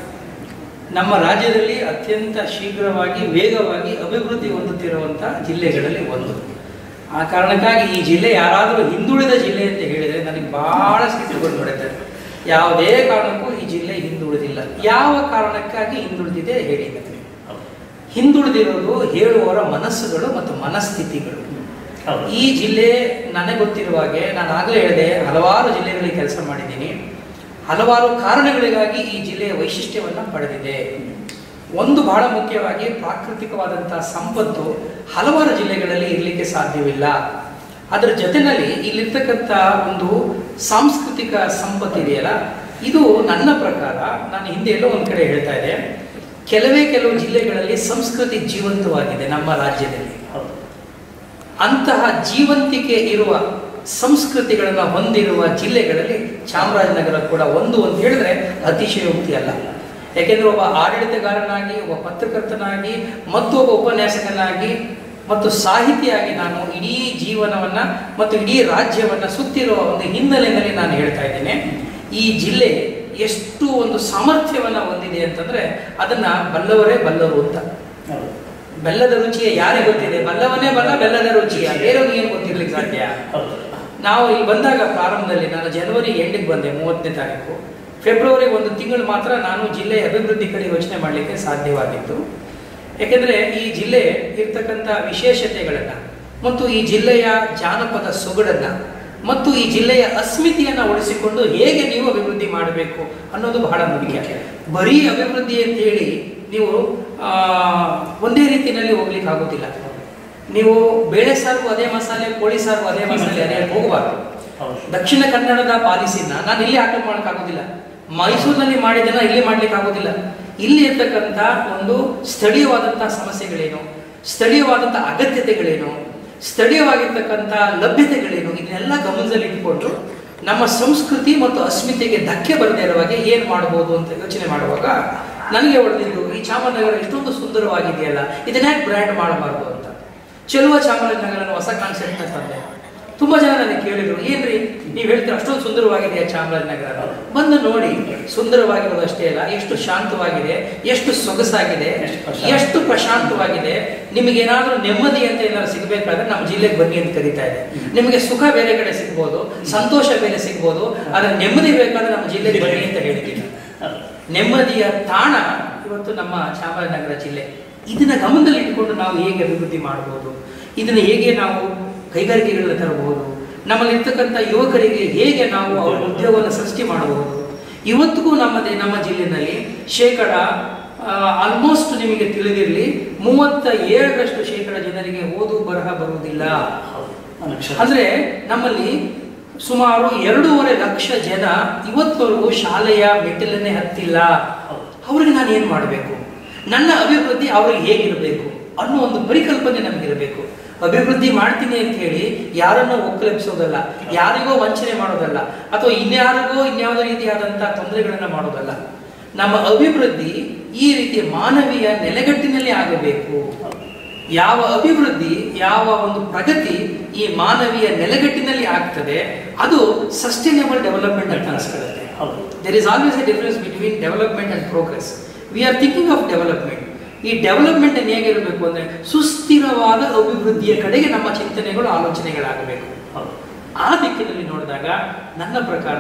ನಮ್ಮ ರಾಜ್ಯದಲ್ಲಿ ಅತ್ಯಂತ ಶೀಘ್ರವಾಗಿ ವೇಗವಾಗಿ ಅಭಿವೃದ್ಧಿ ಹೊಂದುತ್ತಿರುವಂತಹ ಜಿಲ್ಲೆಗಳಲ್ಲಿ ಒಂದು ಆ ಕಾರಣಕ್ಕಾಗಿ ಈ ಜಿಲ್ಲೆ ಯಾರಾದರೂ ಹಿಂದುಳಿದ ಜಿಲ್ಲೆ ಅಂತ ಹೇಳಿದರೆ ನನಗೆ ಬಹಳ ಸಿಟ್ಟು ಬಂದ್ಬಿಡುತ್ತೆ ಯಾವುದೇ ಕಾರಣಕ್ಕೂ ಈ ಜಿಲ್ಲೆ ಹಿಂದುಳಿದಿಲ್ಲ ಯಾವ ಕಾರಣಕ್ಕಾಗಿ ಹಿಂದುಳಿದಿದೆ ಹೇಳಿ ನನಗೆ ಹೌದು. ಹಿಂದುಳಿದಿರೋದು ಹೇಳುವವರ ಮನಸ್ಸುಗಳು ಮತ್ತು ಮನಸ್ಥಿತಿಗಳು ಹೌದು. ಈ ಜಿಲ್ಲೆ ನನಗೆ ಗೊತ್ತಿರುವ ಹಾಗೆ ನಾನು ಆಗಲೇ ಹೇಳಿದೆ ಹಲವಾರು ಜಿಲ್ಲೆಗಳಿಗೆ ಕೆಲಸ ಮಾಡಿದ್ದೀನಿ ಹಲವಾರು ಕಾರಣಗಳಿಗಾಗಿ ಈ ಜಿಲ್ಲೆಯ ವೈಶಿಷ್ಟ್ಯವನ್ನು ಪಡೆದಿದೆ ಒಂದು ಬಹಳ ಮುಖ್ಯವಾಗಿ ಪ್ರಾಕೃತಿಕವಾದಂತಹ ಸಂಪತ್ತು ಹಲವಾರು ಜಿಲ್ಲೆಗಳಲ್ಲಿ ಇರಲಿಕ್ಕೆ ಸಾಧ್ಯವಿಲ್ಲ ಅದರ ಜೊತೆಯಲ್ಲಿ ಇಲ್ಲಿರ್ತಕ್ಕಂಥ ಒಂದು ಸಾಂಸ್ಕೃತಿಕ ಸಂಪತ್ತಿದೆಯಲ್ಲ ಇದು ನನ್ನ ಪ್ರಕಾರ ನಾನು ಹಿಂದೆ ಎಲ್ಲೋ ಒಂದು ಕಡೆ ಹೇಳ್ತಾ ಇದ್ದೆ ಕೆಲವೇ ಕೆಲವು ಜಿಲ್ಲೆಗಳಲ್ಲಿ ಸಂಸ್ಕೃತಿ ಜೀವಂತವಾಗಿದೆ ನಮ್ಮ ರಾಜ್ಯದಲ್ಲಿ ಹೌದು ಅಂತಹ ಜೀವಂತಿಕೆ ಇರುವ ಸಂಸ್ಕೃತಿಗಳನ್ನು ಹೊಂದಿರುವ ಜಿಲ್ಲೆಗಳಲ್ಲಿ ಚಾಮರಾಜನಗರ ಕೂಡ ಒಂದು ಅಂತ ಹೇಳಿದ್ರೆ ಅತಿಶಯೋಕ್ತಿ ಅಲ್ಲ ಯಾಕೆಂದ್ರೆ ಒಬ್ಬ ಆಡಳಿತಗಾರನಾಗಿ ಒಬ್ಬ ಪತ್ರಕರ್ತನಾಗಿ ಮತ್ತು ಒಬ್ಬ ಉಪನ್ಯಾಸಕನಾಗಿ ಮತ್ತು ಸಾಹಿತಿಯಾಗಿ ನಾನು ಇಡೀ ಜೀವನವನ್ನ ಮತ್ತು ಇಡೀ ರಾಜ್ಯವನ್ನ ಸುತ್ತಿರುವ ಒಂದು ಹಿನ್ನೆಲೆಯಲ್ಲಿ ನಾನು ಹೇಳ್ತಾ ಇದ್ದೇನೆ ಈ ಜಿಲ್ಲೆ ಎಷ್ಟು ಒಂದು ಸಾಮರ್ಥ್ಯವನ್ನ ಹೊಂದಿದೆ ಅಂತಂದ್ರೆ ಅದನ್ನ ಬಲ್ಲವರೇ ಬಲ್ಲರು ಅಂತ ಹೌದು ಬೆಲ್ಲದ ರುಚಿಯ ಯಾರಿಗೆ ಗೊತ್ತಿದೆ ಬಲ್ಲವನೇ ಬಲ್ಲ ಬೆಲ್ಲದ ರುಚಿಯ ಬೇರೆಯವ್ರಿಗೆ ಏನು ಗೊತ್ತಿರ್ಲಿಕ್ಕೆ ಸಾಧ್ಯ ಹೌದು ನಾವು ಇಲ್ಲಿ ಬಂದಾಗ ಪ್ರಾರಂಭದಲ್ಲಿ ನಾನು ಜನವರಿ ಎಂಡಿಗೆ ಬಂದೆ ಮೂವತ್ತನೇ ತಾರೀಕು ಫೆಬ್ರವರಿ ಒಂದು ತಿಂಗಳು ಮಾತ್ರ ನಾನು ಜಿಲ್ಲೆಯ ಅಭಿವೃದ್ಧಿ ಕಡೆ ಯೋಚನೆ ಮಾಡಲಿಕ್ಕೆ ಸಾಧ್ಯವಾಗಿತ್ತು ಯಾಕೆಂದ್ರೆ ಈ ಜಿಲ್ಲೆ ಇರ್ತಕ್ಕಂಥ ವಿಶೇಷತೆಗಳನ್ನ ಮತ್ತು ಈ ಜಿಲ್ಲೆಯ ಜಾನಪದ ಸೊಗಡನ್ನ ಮತ್ತು ಈ ಜಿಲ್ಲೆಯ ಅಸ್ಮಿತೆಯನ್ನು ಉಳಿಸಿಕೊಂಡು ಹೇಗೆ ನೀವು ಅಭಿವೃದ್ಧಿ ಮಾಡಬೇಕು ಅನ್ನೋದು ಬಹಳ ಮುಖ್ಯ ಬರೀ ಅಭಿವೃದ್ಧಿ ಅಂತ ಹೇಳಿ ನೀವು ಆ, ಒಂದೇ ರೀತಿಯಲ್ಲಿ ಹೋಗ್ಲಿಕ್ಕೆ ಆಗೋದಿಲ್ಲ ನೀವು ಬೇಳೆ ಸಾರು ಅದೇ ಮಸಾಲೆ ಕೋಳಿ ಸಾರು ಅದೇ ಮಸಾಲೆ ಅದೇ ಹೋಗಬಾರ್ದು ಹೌದು ದಕ್ಷಿಣ ಕನ್ನಡದ ಪಾಲಿಸಿನ ನಾನು ಇಲ್ಲಿ ಆಟ ಮಾಡಕ್ ಆಗೋದಿಲ್ಲ ಮೈಸೂರಿನಲ್ಲಿ ಮಾಡಿದ್ದನ್ನ ಇಲ್ಲಿ ಮಾಡ್ಲಿಕ್ಕೆ ಆಗೋದಿಲ್ಲ ಇಲ್ಲಿ ಇರ್ತಕ್ಕಂಥ ಒಂದು ಸ್ಥಳೀಯವಾದಂತಹ ಸಮಸ್ಯೆಗಳೇನು ಸ್ಥಳೀಯವಾದಂತಹ ಅಗತ್ಯತೆಗಳೇನು ಸ್ಥಳೀಯವಾಗಿರ್ತಕ್ಕಂಥ ಲಭ್ಯತೆಗಳೇನು ಇದನ್ನೆಲ್ಲ ಗಮನದಲ್ಲಿ ಇಟ್ಕೊಂಡು ನಮ್ಮ ಸಂಸ್ಕೃತಿ ಮತ್ತು ಅಸ್ಮಿತೆಗೆ ಧಕ್ಕೆ ಬರದೇ ಇರುವ ಹಾಗೆ ಏನ್ ಮಾಡಬಹುದು ಅಂತ ಯೋಚನೆ ಮಾಡುವಾಗ ನನಗೆ ಹೊಡೆದಿದ್ದು ಈ ಚಾಮರಾಜನಗರ ಇಷ್ಟೊಂದು ಸುಂದರವಾಗಿದೆಯಲ್ಲ ಇದನ್ನ ಯಾಕೆ ಬ್ರ್ಯಾಂಡ್ ಮಾಡಬಾರ್ದು ಅಂತ ಚೆಲುವ ಚಾಮರಾಜನಗರ ಹೊಸ ಕಾನ್ಸೆಪ್ಟ್ ತಂದೆ ತುಂಬಾ ಜನ ನನಗೆ ಕೇಳಿದ್ರು ಏನ್ರಿ ನೀವು ಹೇಳ್ತೀರ ಅಷ್ಟೊಂದು ಸುಂದರವಾಗಿದೆ ಚಾಮರಾಜನಗರ ಬಂದು ನೋಡಿ ಸುಂದರವಾಗಿರೋದು ಅಷ್ಟೇ ಅಲ್ಲ ಎಷ್ಟು ಶಾಂತವಾಗಿದೆ ಎಷ್ಟು ಸೊಗಸಾಗಿದೆ ಎಷ್ಟು ಪ್ರಶಾಂತ. ಎಷ್ಟು ಪ್ರಶಾಂತವಾಗಿದೆ ನಿಮಗೆ ಏನಾದ್ರೂ ನೆಮ್ಮದಿ ಅಂತ ಏನಾದ್ರು ಸಿಗಬೇಕಾದ್ರೆ ನಮ್ಮ ಜಿಲ್ಲೆಗೆ ಬನ್ನಿ ಅಂತ ಕರೀತಾ ಇದೆ ನಿಮಗೆ ಸುಖ ಬೇರೆ ಕಡೆ ಸಿಗ್ಬೋದು ಸಂತೋಷ ಬೇರೆ ಸಿಗ್ಬೋದು ಆದ್ರೆ ನೆಮ್ಮದಿ ಬೇಕಾದ್ರೆ ನಮ್ಮ ಜಿಲ್ಲೆಗೆ ಬನ್ನಿ ಅಂತ ಹೇಳಿದ್ದೀನಿ ಹೌದು. ನೆಮ್ಮದಿಯ ತಾಣ ಇವತ್ತು ನಮ್ಮ ಚಾಮರಾಜನಗರ ಜಿಲ್ಲೆ ಇದನ್ನ ಗಮನದಲ್ಲಿ ಇಟ್ಕೊಂಡು ನಾವು ಹೇಗೆ ಅಭಿವೃದ್ಧಿ ಮಾಡಬಹುದು ಇದನ್ನ ಹೇಗೆ ನಾವು ಕೈಗಾರಿಕೆಗಳನ್ನ ತರಬಹುದು ನಮ್ಮಲ್ಲಿ ಇರ್ತಕ್ಕಂಥ ಯುವಕರಿಗೆ ಹೇಗೆ ನಾವು ಅವರ ಉದ್ಯೋಗವನ್ನು ಸೃಷ್ಟಿ ಮಾಡಬಹುದು ಇವತ್ತಿಗೂ ನಮ್ಮದೇ ನಮ್ಮ ಜಿಲ್ಲೆಯಲ್ಲಿ ಶೇಕಡ ಆಲ್ಮೋಸ್ಟ್ ನಿಮಗೆ ತಿಳಿದಿರಲಿ ಮೂವತ್ತ ಏಳರಷ್ಟು ಶೇಕಡ ಜನರಿಗೆ ಓದು ಬರಹ ಬರುವುದಿಲ್ಲ ಹೌದು ಅನಕ್ಷರ ಅಂದ್ರೆ ನಮ್ಮಲ್ಲಿ ಸುಮಾರು ಎರಡೂವರೆ ಲಕ್ಷ ಜನ ಇವತ್ತವರೆಗೂ ಶಾಲೆಯ ಮೆಟ್ಟಿಲನ್ನೇ ಹತ್ತಿಲ್ಲ ಅವ್ರಿಗೆ ನಾನು ಏನು ಮಾಡಬೇಕು ನನ್ನ ಅಭಿವೃದ್ಧಿ ಅವ್ರಿಗೆ ಹೇಗಿರಬೇಕು ಅನ್ನೋ ಒಂದು ಪರಿಕಲ್ಪನೆ ನಮಗಿರಬೇಕು ಅಭಿವೃದ್ಧಿ ಮಾಡ್ತೀನಿ ಅಂತ ಹೇಳಿ ಯಾರನ್ನೂ ಒಕ್ಕಲೆಬ್ಸೋದಲ್ಲ ಯಾರಿಗೋ ವಂಚನೆ ಮಾಡೋದಲ್ಲ ಅಥವಾ ಇನ್ಯಾರಿಗೋ ಇನ್ಯಾವುದೇ ರೀತಿಯಾದಂತಹ ತೊಂದರೆಗಳನ್ನ ಮಾಡೋದಲ್ಲ ನಮ್ಮ ಅಭಿವೃದ್ಧಿ ಈ ರೀತಿಯ ಮಾನವೀಯ ನೆಲೆಗಟ್ಟಿನಲ್ಲಿ ಆಗಬೇಕು ಯಾವ ಅಭಿವೃದ್ಧಿ ಯಾವ ಒಂದು ಪ್ರಗತಿ ಈ ಮಾನವೀಯ ನೆಲೆಗಟ್ಟಿನಲ್ಲಿ ಆಗ್ತದೆ ಅದು ಸಸ್ಟೈನಬಲ್ ಡೆವಲಪ್ಮೆಂಟ್ ಅಂತ ಅನ್ಸ್ಕೊಳ್ಳುತ್ತೆ ಹೌದು there is always a difference between development and progress we are thinking of development ಈ ಡೆವಲಪ್ಮೆಂಟ್ ಅನ್ನು ಹೇಗಿರಬೇಕು ಅಂದ್ರೆ ಸುಸ್ಥಿರವಾದ ಅಭಿವೃದ್ಧಿಯ ಕಡೆಗೆ ನಮ್ಮ ಚಿಂತನೆಗಳು ಆಲೋಚನೆಗಳಾಗಬೇಕು ಹೌದು ಆ ದಿಕ್ಕಿನಲ್ಲಿ ನೋಡಿದಾಗ ನನ್ನ ಪ್ರಕಾರ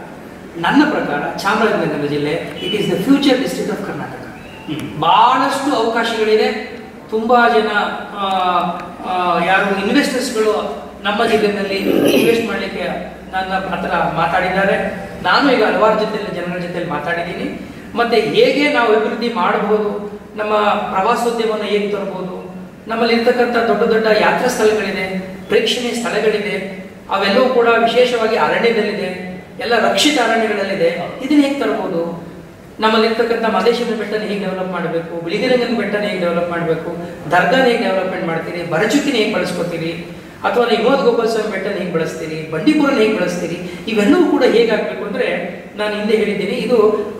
ನನ್ನ ಪ್ರಕಾರ ಚಾಮರಾಜನಗರ ಜಿಲ್ಲೆ it is the future district of Karnataka hmm. ಬಹಳಷ್ಟು ಅವಕಾಶಗಳಿದೆ ತುಂಬಾ ಜನ ಆ, ಆ, ಯಾರು ಇನ್ವೆಸ್ಟರ್ಸ್ಗಳು ನಮ್ಮ ಜಿಲ್ಲೆಯಲ್ಲಿ ಇನ್ವೆಸ್ಟ್ ಮಾಡಲಿಕ್ಕೆ ನನ್ನ ಹತ್ರ ಮಾತಾಡಿದ್ದಾರೆ ನಾನು ಈಗ ಹಲವಾರು ಜೊತೆಯಲ್ಲಿ ಜನಗಳ ಜೊತೆಯಲ್ಲಿ ಮಾತಾಡಿದ್ದೀನಿ ಮತ್ತೆ ಹೇಗೆ ನಾವು ಅಭಿವೃದ್ಧಿ ಮಾಡಬಹುದು ನಮ್ಮ ಪ್ರವಾಸೋದ್ಯಮವನ್ನು ಹೇಗೆ ತರಬಹುದು ನಮ್ಮಲ್ಲಿ ಇರ್ತಕ್ಕಂಥ ದೊಡ್ಡ ದೊಡ್ಡ ಯಾತ್ರಾ ಸ್ಥಳಗಳಿದೆ ಪ್ರೇಕ್ಷಣೀಯ ಸ್ಥಳಗಳಿದೆ ಅವೆಲ್ಲವೂ ಕೂಡ ವಿಶೇಷವಾಗಿ ಅರಣ್ಯದಲ್ಲಿದೆ ಎಲ್ಲ ರಕ್ಷಿತ ಅರಣ್ಯಗಳಲ್ಲಿದೆ ಇದನ್ನ ಹೇಗೆ ತರಬಹುದು ನಮ್ಮಲ್ಲಿ ಇರ್ತಕ್ಕಂಥ ಮಹದೇಶ್ವರ ಬೆಟ್ಟನ ಹೇಗೆ ಡೆವಲಪ್ ಮಾಡಬೇಕು ಬಿಳಿಗಿರಂಗನ ಬೆಟ್ಟನ ಹೇಗೆ ಡೆವಲಪ್ ಮಾಡಬೇಕು ದರ್ಗಾನ ಹೇಗೆ ಡೆವಲಪ್ಮೆಂಟ್ ಮಾಡ್ತೀರಿ ಬರಚುಕ್ಕಿನ ಹೇಗೆ ಬಳಸ್ಕೊತೀರಿ ಅಥವಾ ವಿನೋದ್ ಗೋಪಾಲ್ ಸ್ವಾಮಿ ಬೆಟ್ಟನ ಹೇಗೆ ಬಳಸ್ತೀರಿ ಬಂಡೀಪುರನ ಹೇಗೆ ಬಳಸ್ತೀರಿ ಇವೆಲ್ಲವೂ ಕೂಡ ಹೇಗಾಗಬೇಕು ಅಂದ್ರೆ ನಾನು ಹಿಂದೆ ಹೇಳಿದ್ದೀನಿ ಇದು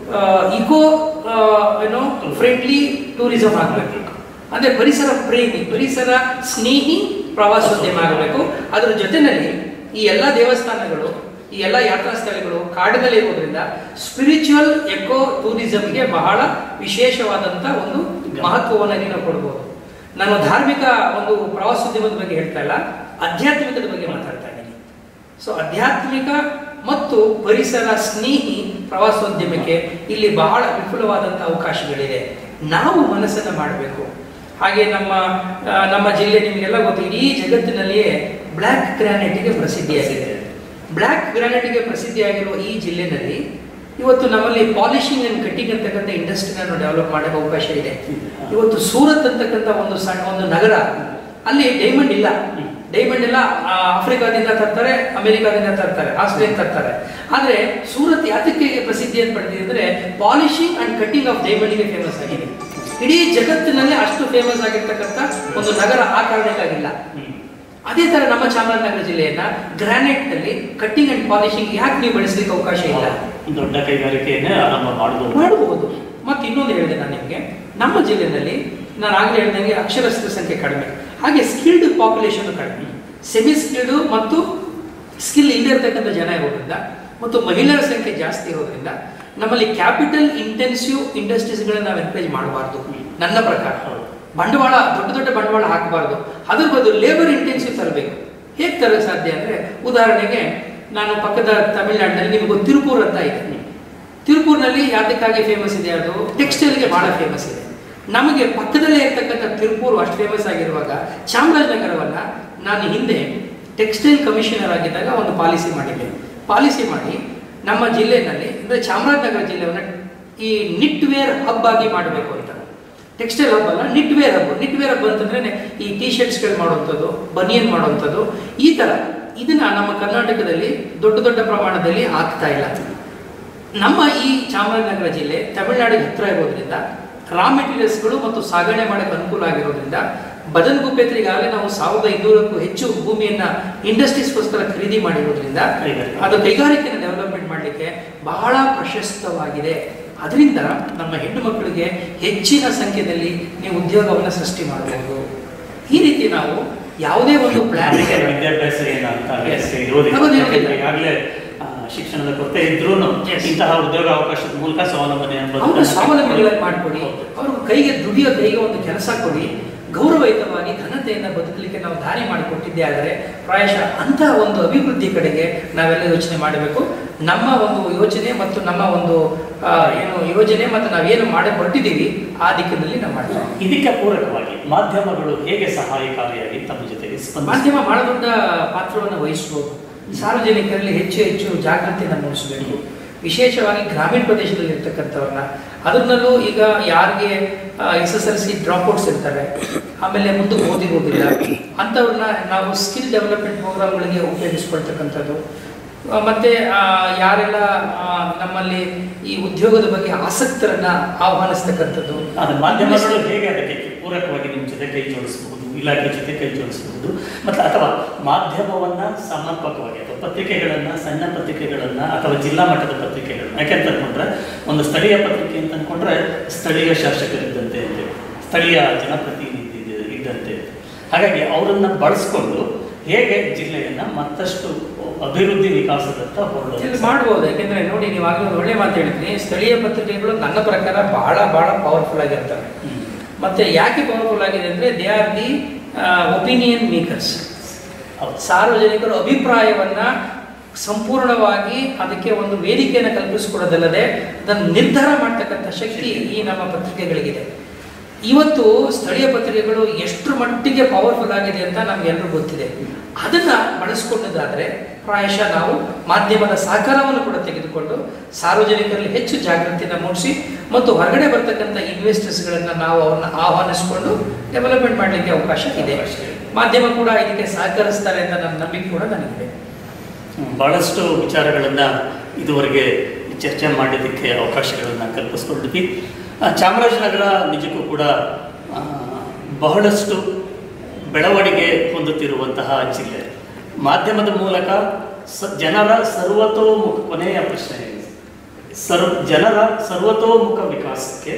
ಇಕೋ ಏನೋ ಫ್ರೆಂಡ್ಲಿ ಟೂರಿಸಂ ಆಗಬೇಕು ಅಂದ್ರೆ ಪರಿಸರ ಪ್ರೇಮಿ ಪರಿಸರ ಸ್ನೇಹಿ ಪ್ರವಾಸೋದ್ಯಮ ಆಗಬೇಕು ಅದರ ಜೊತೆನಲ್ಲಿ ಈ ಎಲ್ಲ ದೇವಸ್ಥಾನಗಳು ಈ ಎಲ್ಲ ಯಾತ್ರಾ ಸ್ಥಳಗಳು ಕಾಡಿನಲ್ಲಿ ಇರುವುದರಿಂದ ಸ್ಪಿರಿಚುವಲ್ ಎಕೋ ಟೂರಿಸಂಗೆ ಬಹಳ ವಿಶೇಷವಾದಂತ ಒಂದು ಮಹತ್ವವನ್ನು ಇಲ್ಲಿ ನಾವು ಕೊಡ್ಬೋದು ನಾನು ಧಾರ್ಮಿಕ ಒಂದು ಪ್ರವಾಸೋದ್ಯಮದ ಬಗ್ಗೆ ಹೇಳ್ತಾ ಇಲ್ಲ ಆಧ್ಯಾತ್ಮಿಕದ ಬಗ್ಗೆ ಮಾತಾಡ್ತಾ ಇದ್ದೀನಿ ಸೊ ಆಧ್ಯಾತ್ಮಿಕ ಮತ್ತು ಪರಿಸರ ಸ್ನೇಹಿ ಪ್ರವಾಸೋದ್ಯಮಕ್ಕೆ ಇಲ್ಲಿ ಬಹಳ ವಿಪುಲವಾದಂತಹ ಅವಕಾಶಗಳಿದೆ ನಾವು ಮನಸ್ಸನ್ನ ಮಾಡಬೇಕು ಹಾಗೆ ನಮ್ಮ ಆ, ನಮ್ಮ ಜಿಲ್ಲೆ ನಿಮಗೆಲ್ಲ ಗೊತ್ತು ಇಡೀ ಜಗತ್ತಿನಲ್ಲಿಯೇ ಬ್ಲ್ಯಾಕ್ ಗ್ರಾನೈಟ್ಗೆ ಪ್ರಸಿದ್ಧಿಯಾಗಿದೆ ಬ್ಲ್ಯಾಕ್ ಗ್ರಾನೈಟ್ಗೆ ಪ್ರಸಿದ್ಧಿಯಾಗಿರುವ ಈ ಜಿಲ್ಲೆನಲ್ಲಿ ಇವತ್ತು ನಮ್ಮಲ್ಲಿ ಪಾಲಿಶಿಂಗ್ ಅಂಡ್ ಕಟ್ಟಿಂಗ್ ಅಂತಕ್ಕಂಥ ಇಂಡಸ್ಟ್ರಿಯನ್ನು ಡೆವಲಪ್ ಮಾಡಕ್ಕೆ ಅವಕಾಶ ಇದೆ ಇವತ್ತು ಸೂರತ್ ಅಂತಕ್ಕಂಥ ಒಂದು ಸಣ್ಣ ಒಂದು ನಗರ ಅಲ್ಲಿ ಡೈಮಂಡ್ ಇಲ್ಲ ಡೈಮಂಡ್ ಎಲ್ಲ ಆ, ಆಫ್ರಿಕಾದಿಂದ ತರ್ತಾರೆ ಅಮೆರಿಕಾದಿಂದ ತರ್ತಾರೆ ಆಸ್ಟ್ರೇಲಿಯಾ ತರ್ತಾರೆ ಆದ್ರೆ ಸೂರತ್ ಯಾತಕ್ಕೆ ಪ್ರಸಿದ್ಧಿಯನ್ನು ಪಡೆದಿದೆ ಅಂದ್ರೆ ಪಾಲಿಶಿಂಗ್ ಅಂಡ್ ಕಟ್ಟಿಂಗ್ ಆಫ್ ಡೈಮಂಡ್ಗೆ ಫೇಮಸ್ ಆಗಿದೆ ಇಡೀ ಜಗತ್ತಿನಲ್ಲಿ ಅಷ್ಟು ಫೇಮಸ್ ಆಗಿರ್ತಕ್ಕಂಥ ಒಂದು ನಗರ ಆ ಕಾರಣಕ್ಕಾಗಿಲ್ಲ ಹ್ಮ್. ಅದೇ ತರ ನಮ್ಮ ಚಾಮರಾಜನಗರ ಜಿಲ್ಲೆಯನ್ನ ಗ್ರಾನೈಟ್ ನಲ್ಲಿ ಕಟ್ಟಿಂಗ್ ಅಂಡ್ ಪಾಲಿಶಿಂಗ್ ಯಾಕೆ ನೀವು ಬಳಸಲಿಕ್ಕೆ ಅವಕಾಶ ಇಲ್ಲ ದೊಡ್ಡ ಕೈಗಾರಿಕೆಯನ್ನೇ ಆರಂಭ ಮಾಡಬಹುದು ಮಾಡಬಹುದು ಮತ್ತೆ ಇನ್ನೊಂದು ಹೇಳಿದೆ ನಾನು ನಿಮಗೆ ನಮ್ಮ ಜಿಲ್ಲೆಯಲ್ಲಿ ನಾನು ಆಗಲೇ ಹೇಳಿದಂಗೆ ಅಕ್ಷರಸ್ಥ ಸಂಖ್ಯೆ ಕಡಿಮೆ ಹಾಗೆ ಸ್ಕಿಲ್ಡ್ ಪಾಪ್ಯುಲೇಷನ್ ಕಡಿಮೆ ಸೆಮಿ ಸ್ಕಿಲ್ಡ್ ಮತ್ತು ಸ್ಕಿಲ್ ಇಲ್ಲದೆ ಇರತಕ್ಕಂಥ ಜನ ಇರೋದ್ರಿಂದ ಮತ್ತು ಮಹಿಳೆಯರ ಸಂಖ್ಯೆ ಜಾಸ್ತಿ ಇರೋದ್ರಿಂದ ನಮ್ಮಲ್ಲಿ ಕ್ಯಾಪಿಟಲ್ ಇಂಟೆನ್ಸಿವ್ ಇಂಡಸ್ಟ್ರೀಸ್ಗಳನ್ನ ನಾವು ಎನ್ಕರೇಜ್ ಮಾಡಬಾರ್ದು ನನ್ನ ಪ್ರಕಾರ ಬಂಡವಾಳ ದೊಡ್ಡ ದೊಡ್ಡ ಬಂಡವಾಳ ಹಾಕಬಾರ್ದು ಅದ್ರ ಬದಲು ಲೇಬರ್ ಇಂಟೆನ್ಸಿವ್ ತರಬೇಕು ಹೇಗೆ ತರಕ್ಕೆ ಸಾಧ್ಯ ಅಂದ್ರೆ ಉದಾಹರಣೆಗೆ ನಾನು ಪಕ್ಕದ ತಮಿಳುನಾಡಿನಲ್ಲಿ ನಿಮಗೆ ಗೊತ್ತು ತಿರುಪೂರ್ ಅಂತ ಇದೆ ತಿರುಪೂರ್ನಲ್ಲಿ ಯಾತಕ್ಕಾಗಿ ಫೇಮಸ್ ಇದೆ ಅದು ಟೆಕ್ಸ್ಟೈಲ್ಗೆ ಬಹಳ ಫೇಮಸ್ ಇದೆ ನಮಗೆ ಪಕ್ಕದಲ್ಲೇ ಇರ್ತಕ್ಕಂಥ ತಿರುಪೂರು ಅಷ್ಟು ಫೇಮಸ್ ಆಗಿರುವಾಗ ಚಾಮರಾಜನಗರವನ್ನ ನಾನು ಹಿಂದೆ ಟೆಕ್ಸ್ಟೈಲ್ ಕಮಿಷನರ್ ಆಗಿದ್ದಾಗ ಒಂದು ಪಾಲಿಸಿ ಮಾಡಿದ್ದೆ ಪಾಲಿಸಿ ಮಾಡಿ ನಮ್ಮ ಜಿಲ್ಲೆಯಲ್ಲಿ ಅಂದರೆ ಚಾಮರಾಜನಗರ ಜಿಲ್ಲೆಯನ್ನು ಈ ನಿಟ್ ವೇರ್ ಹಬ್ ಆಗಿ ಮಾಡಬೇಕು ಅಂತ ಟೆಕ್ಸ್ಟೈಲ್ ಹಬ್ ಅಲ್ಲ knit wear hub knit wear hub ಅಂತಂದ್ರೆ ಈ ಟಿ ಶರ್ಟ್ಸ್ಗಳು ಮಾಡುವಂಥದ್ದು ಬನಿಯನ್ ಮಾಡುವಂಥದ್ದು ಈ ಥರ ಇದನ್ನ ನಮ್ಮ ಕರ್ನಾಟಕದಲ್ಲಿ ದೊಡ್ಡ ದೊಡ್ಡ ಪ್ರಮಾಣದಲ್ಲಿ ಆಗ್ತಾ ಇಲ್ಲ ನಮ್ಮ ಈ ಚಾಮರಾಜನಗರ ಜಿಲ್ಲೆ ತಮಿಳುನಾಡಿಗೆ ಹತ್ತಿರ ಇರೋದ್ರಿಂದ ರಾ ಮೆಟೀರಿಯಲ್ಸ್ಗಳು ಮತ್ತು ಸಾಗಣೆ ಮಾಡೋಕ್ಕೆ ಅನುಕೂಲ ಆಗಿರೋದ್ರಿಂದ ಬದನ್ಗುಪ್ಪೆ ಹತ್ರ ಈಗಾಗಲೇ ನಾವು ಸಾವಿರದ ಐನೂರಕ್ಕೂ ಹೆಚ್ಚು ಭೂಮಿಯನ್ನ ಇಂಡಸ್ಟ್ರೀಸ್ಗೋಸ್ಕರ ಖರೀದಿ ಮಾಡಿರೋದ್ರಿಂದ ಕೈಗಾರಿಕೆ. ಅದು ಕೈಗಾರಿಕೆನ ಡೆವಲಪ್ಮೆಂಟ್ ಮಾಡಲಿಕ್ಕೆ ಬಹಳ ಪ್ರಶಸ್ತವಾಗಿದೆ ಅದರಿಂದ ನಮ್ಮ ಹೆಣ್ಣು ಮಕ್ಕಳಿಗೆ ಹೆಚ್ಚಿನ ಸಂಖ್ಯೆಯಲ್ಲಿ ನೀವು ಉದ್ಯೋಗವನ್ನು ಸೃಷ್ಟಿ ಮಾಡಬಹುದು ಈ ರೀತಿ ನಾವು ಯಾವುದೇ ಒಂದು ಪ್ಲಾನ್ ಅದಕ್ಕೆ ವಿದ್ಯಾಭ್ಯಾಸ ಏನು ಅಂತ Yes. ಅಷ್ಟೇ ಇರೋದಿಲ್ಲ ಹೌದು, ಇರೋದಿಲ್ಲ. ಯಾಕಂದ್ರೆ ಈಗಾಗಲೇ ಆ, ಶಿಕ್ಷಣದ ಕೊರತೆ ಇದ್ರೂ Yes. ಇಂತಹ ಉದ್ಯೋಗ ಅವಕಾಶದ ಮೂಲಕ ಸ್ವಾವಲಂಬನೆ ಅವರು ಬದುಕನ್ನ ಸ್ವಾವಲಂಬಿಗಳಾಗಿ ಮಾಡ್ಕೊಡಿ ಹೌದು. ಅವರು ಕೈಗೆ ದುಡಿಯೋ ಕೈಗೆ ಒಂದು ಕೆಲಸ ಕೊಡಿ ಗೌರವಯುತವಾಗಿ ಘನತೆಯಿಂದ ಬದುಕಲಿಕ್ಕೆ ನಾವು ದಾರಿ ಮಾಡಿಕೊಟ್ಟಿದ್ದೇ ಆದರೆ ಪ್ರಾಯಶಃ ಅಂತಹ ಒಂದು ಅಭಿವೃದ್ಧಿ ಕಡೆಗೆ ನಾವೆಲ್ಲ ಯೋಚನೆ ಮಾಡಬೇಕು ನಮ್ಮ ಒಂದು ಯೋಚನೆ ಮತ್ತು ನಮ್ಮ ಒಂದು ಆ, ಏನು ಯೋಜನೆ ಮತ್ತು ನಾವೇನು ಮಾಡಿ ಹೊರಟಿದ್ದೀವಿ ಆ ದಿಕ್ಕಿನಲ್ಲಿ ನಾವು ಮಾಡ್ತೀವಿ ಇದಕ್ಕೆ ಪೂರಕವಾಗಿ ಮಾಧ್ಯಮಗಳು ಹೇಗೆ ಸಹಾಯಕಾರಿಯಾಗಿ ತಮ್ಮ ಜೊತೆಗೆ ಸ್ಪಂದಿಸ ಮಾಧ್ಯಮ ಬಹಳ ದೊಡ್ಡ ಪಾತ್ರವನ್ನು ವಹಿಸಬಹುದು ಸಾರ್ವಜನಿಕರಲ್ಲಿ ಹೆಚ್ಚು ಹೆಚ್ಚು ಜಾಗೃತಿಯನ್ನು ಮೂಡಿಸಬೇಕು ವಿಶೇಷವಾಗಿ ಗ್ರಾಮೀಣ ಪ್ರದೇಶದಲ್ಲಿ ಇರ್ತಕ್ಕಂಥವ್ರನ್ನ ಅದರಲ್ಲೂ ಈಗ ಯಾರಿಗೆ S S L C dropouts ಇರ್ತಾರೆ ಆಮೇಲೆ ಮುಂದೆ ಓದಿರೋದಿಲ್ಲ ಅಂಥವ್ರನ್ನ ನಾವು ಸ್ಕಿಲ್ ಡೆವಲಪ್ಮೆಂಟ್ ಪ್ರೋಗ್ರಾಮ್ಗಳಿಗೆ ಉಪಯೋಗಿಸ್ಕೊಳ್ತಕ್ಕಂಥದ್ದು ಆ, ಮತ್ತೆ ಆ, ಯಾರೆಲ್ಲ ಆ, ನಮ್ಮಲ್ಲಿ ಈ ಉದ್ಯೋಗದ ಬಗ್ಗೆ ಆಸಕ್ತರನ್ನ ಆಹ್ವಾನಿಸ್ತಕ್ಕಂಥದ್ದು ಅದು ಮಾಧ್ಯಮಗಳು ಹೇಗೆ ಅದಕ್ಕೆ ಪೂರಕವಾಗಿ ನಿಮ್ಮ ಜೊತೆ ಕೈ ಜೋಡಿಸಬಹುದು ಇಲಾಖೆ ಜೊತೆ ಕೈ ಜೋಡಿಸಬಹುದು ಮತ್ತು ಅಥವಾ ಮಾಧ್ಯಮವನ್ನ ಸಮರ್ಪಕವಾಗಿ ಅಥವಾ ಪತ್ರಿಕೆಗಳನ್ನ ಸಣ್ಣ ಪತ್ರಿಕೆಗಳನ್ನ ಅಥವಾ ಜಿಲ್ಲಾ ಮಟ್ಟದ ಪತ್ರಿಕೆಗಳನ್ನ ಯಾಕೆಂತ ಅನ್ಕೊಂಡ್ರೆ ಒಂದು ಸ್ಥಳೀಯ ಪತ್ರಿಕೆ ಅಂತ ಅನ್ಕೊಂಡ್ರೆ ಸ್ಥಳೀಯ ಶಾಸಕರಿದ್ದಂತೆ ಇದೆ ಸ್ಥಳೀಯ ಜನಪ್ರತಿನಿಧಿ ಇದೆ- ಇದ್ದಂತೆ ಇದೆ. ಹಾಗಾಗಿ ಅವರನ್ನ ಬಳಸ್ಕೊಂಡು ಹೇಗೆ ಜಿಲ್ಲೆಯನ್ನ ಮತ್ತಷ್ಟು ಅಭಿವೃದ್ಧಿ ವಿಕಾಸದತ್ತ ಇಲ್ಲಿ ಹೊರಡೋದು ಮಾಡ್ಬೋದು ಯಾಕೆಂದ್ರೆ ನೋಡಿ ನೀವು ಆಗಲೇ ಒಂದು ಒಳ್ಳೆ ಮಾತು ಹೇಳಿದ್ರಿ ಸ್ಥಳೀಯ ಪತ್ರಿಕೆಗಳು ನನ್ನ ಪ್ರಕಾರ ಬಹಳ ಬಹಳ ಪವರ್ಫುಲ್ ಆಗಿರ್ತವೆ ಹ್ಮ್. ಮತ್ತೆ ಯಾಕೆ ಪವರ್ಫುಲ್ ಆಗಿದೆ ಅಂದ್ರೆ they are the opinion makers ಹೌದು. ಸಾರ್ವಜನಿಕರು ಅಭಿಪ್ರಾಯವನ್ನ ಸಂಪೂರ್ಣವಾಗಿ ಅದಕ್ಕೆ ಒಂದು ವೇದಿಕೆಯನ್ನು ಕಲ್ಪಿಸಿಕೊಡೋದಲ್ಲದೆ ಅದನ್ನು ನಿರ್ಧಾರ ಮಾಡ್ತಕ್ಕಂಥ ಶಕ್ತಿ ಈ ನಮ್ಮ ಪತ್ರಿಕೆಗಳಿಗಿದೆ ಇವತ್ತು ಸ್ಥಳೀಯ ಪತ್ರಿಕೆಗಳು ಎಷ್ಟು ಮಟ್ಟಿಗೆ ಪವರ್ಫುಲ್ ಆಗಿದೆ ಅಂತ ನಮ್ಗೆಲ್ಲರೂ ಗೊತ್ತಿದೆ ಅದನ್ನ ಬಳಸ್ಕೊಂಡದಾದ್ರೆ ಪ್ರಾಯಶಃ ನಾವು ಮಾಧ್ಯಮದ ಸಹಕಾರವನ್ನು ಕೂಡ ತೆಗೆದುಕೊಂಡು ಸಾರ್ವಜನಿಕರಲ್ಲಿ ಹೆಚ್ಚು ಜಾಗೃತಿಯನ್ನು ಮೂಡಿಸಿ ಮತ್ತು ಹೊರಗಡೆ ಬರ್ತಕ್ಕಂಥ ಇನ್ವೆಸ್ಟರ್ಸ್ಗಳನ್ನ ನಾವು ಅವ್ರನ್ನ ಆಹ್ವಾನಿಸಿಕೊಂಡು ಡೆವಲಪ್ಮೆಂಟ್ ಮಾಡಲಿಕ್ಕೆ ಅವಕಾಶ ಇದೆ ಅವಕಾಶ ಇದೆ. ಮಾಧ್ಯಮ ಕೂಡ ಇದಕ್ಕೆ ಸಹಕರಿಸ್ತಾರೆ ಅಂತ ನನ್ನ ನಂಬಿಕೆ ಕೂಡ ನನಗಿದೆ ಬಹಳಷ್ಟು ವಿಚಾರಗಳನ್ನು ಇದುವರೆಗೆ ಚರ್ಚೆ ಮಾಡೋದಕ್ಕೆ ಅವಕಾಶಗಳನ್ನು ಕಲ್ಪಿಸ್ಕೊಂಡಿದ್ವಿ ಆ, ಚಾಮರಾಜನಗರ ನಿಜಕ್ಕೂ ಕೂಡ ಆ, ಬಹಳಷ್ಟು ಬೆಳವಣಿಗೆ ಹೊಂದುತ್ತಿರುವಂತಹ ಜಿಲ್ಲೆ ಮಾಧ್ಯಮದ ಮೂಲಕ ಸ ಜನರ ಸರ್ವತೋಮುಖ ಕೊನೆಯ ಪ್ರಶ್ನೆ ಇದೆ. ಸರ್ವ ಜನರ ಸರ್ವತೋಮುಖ ವಿಕಾಸಕ್ಕೆ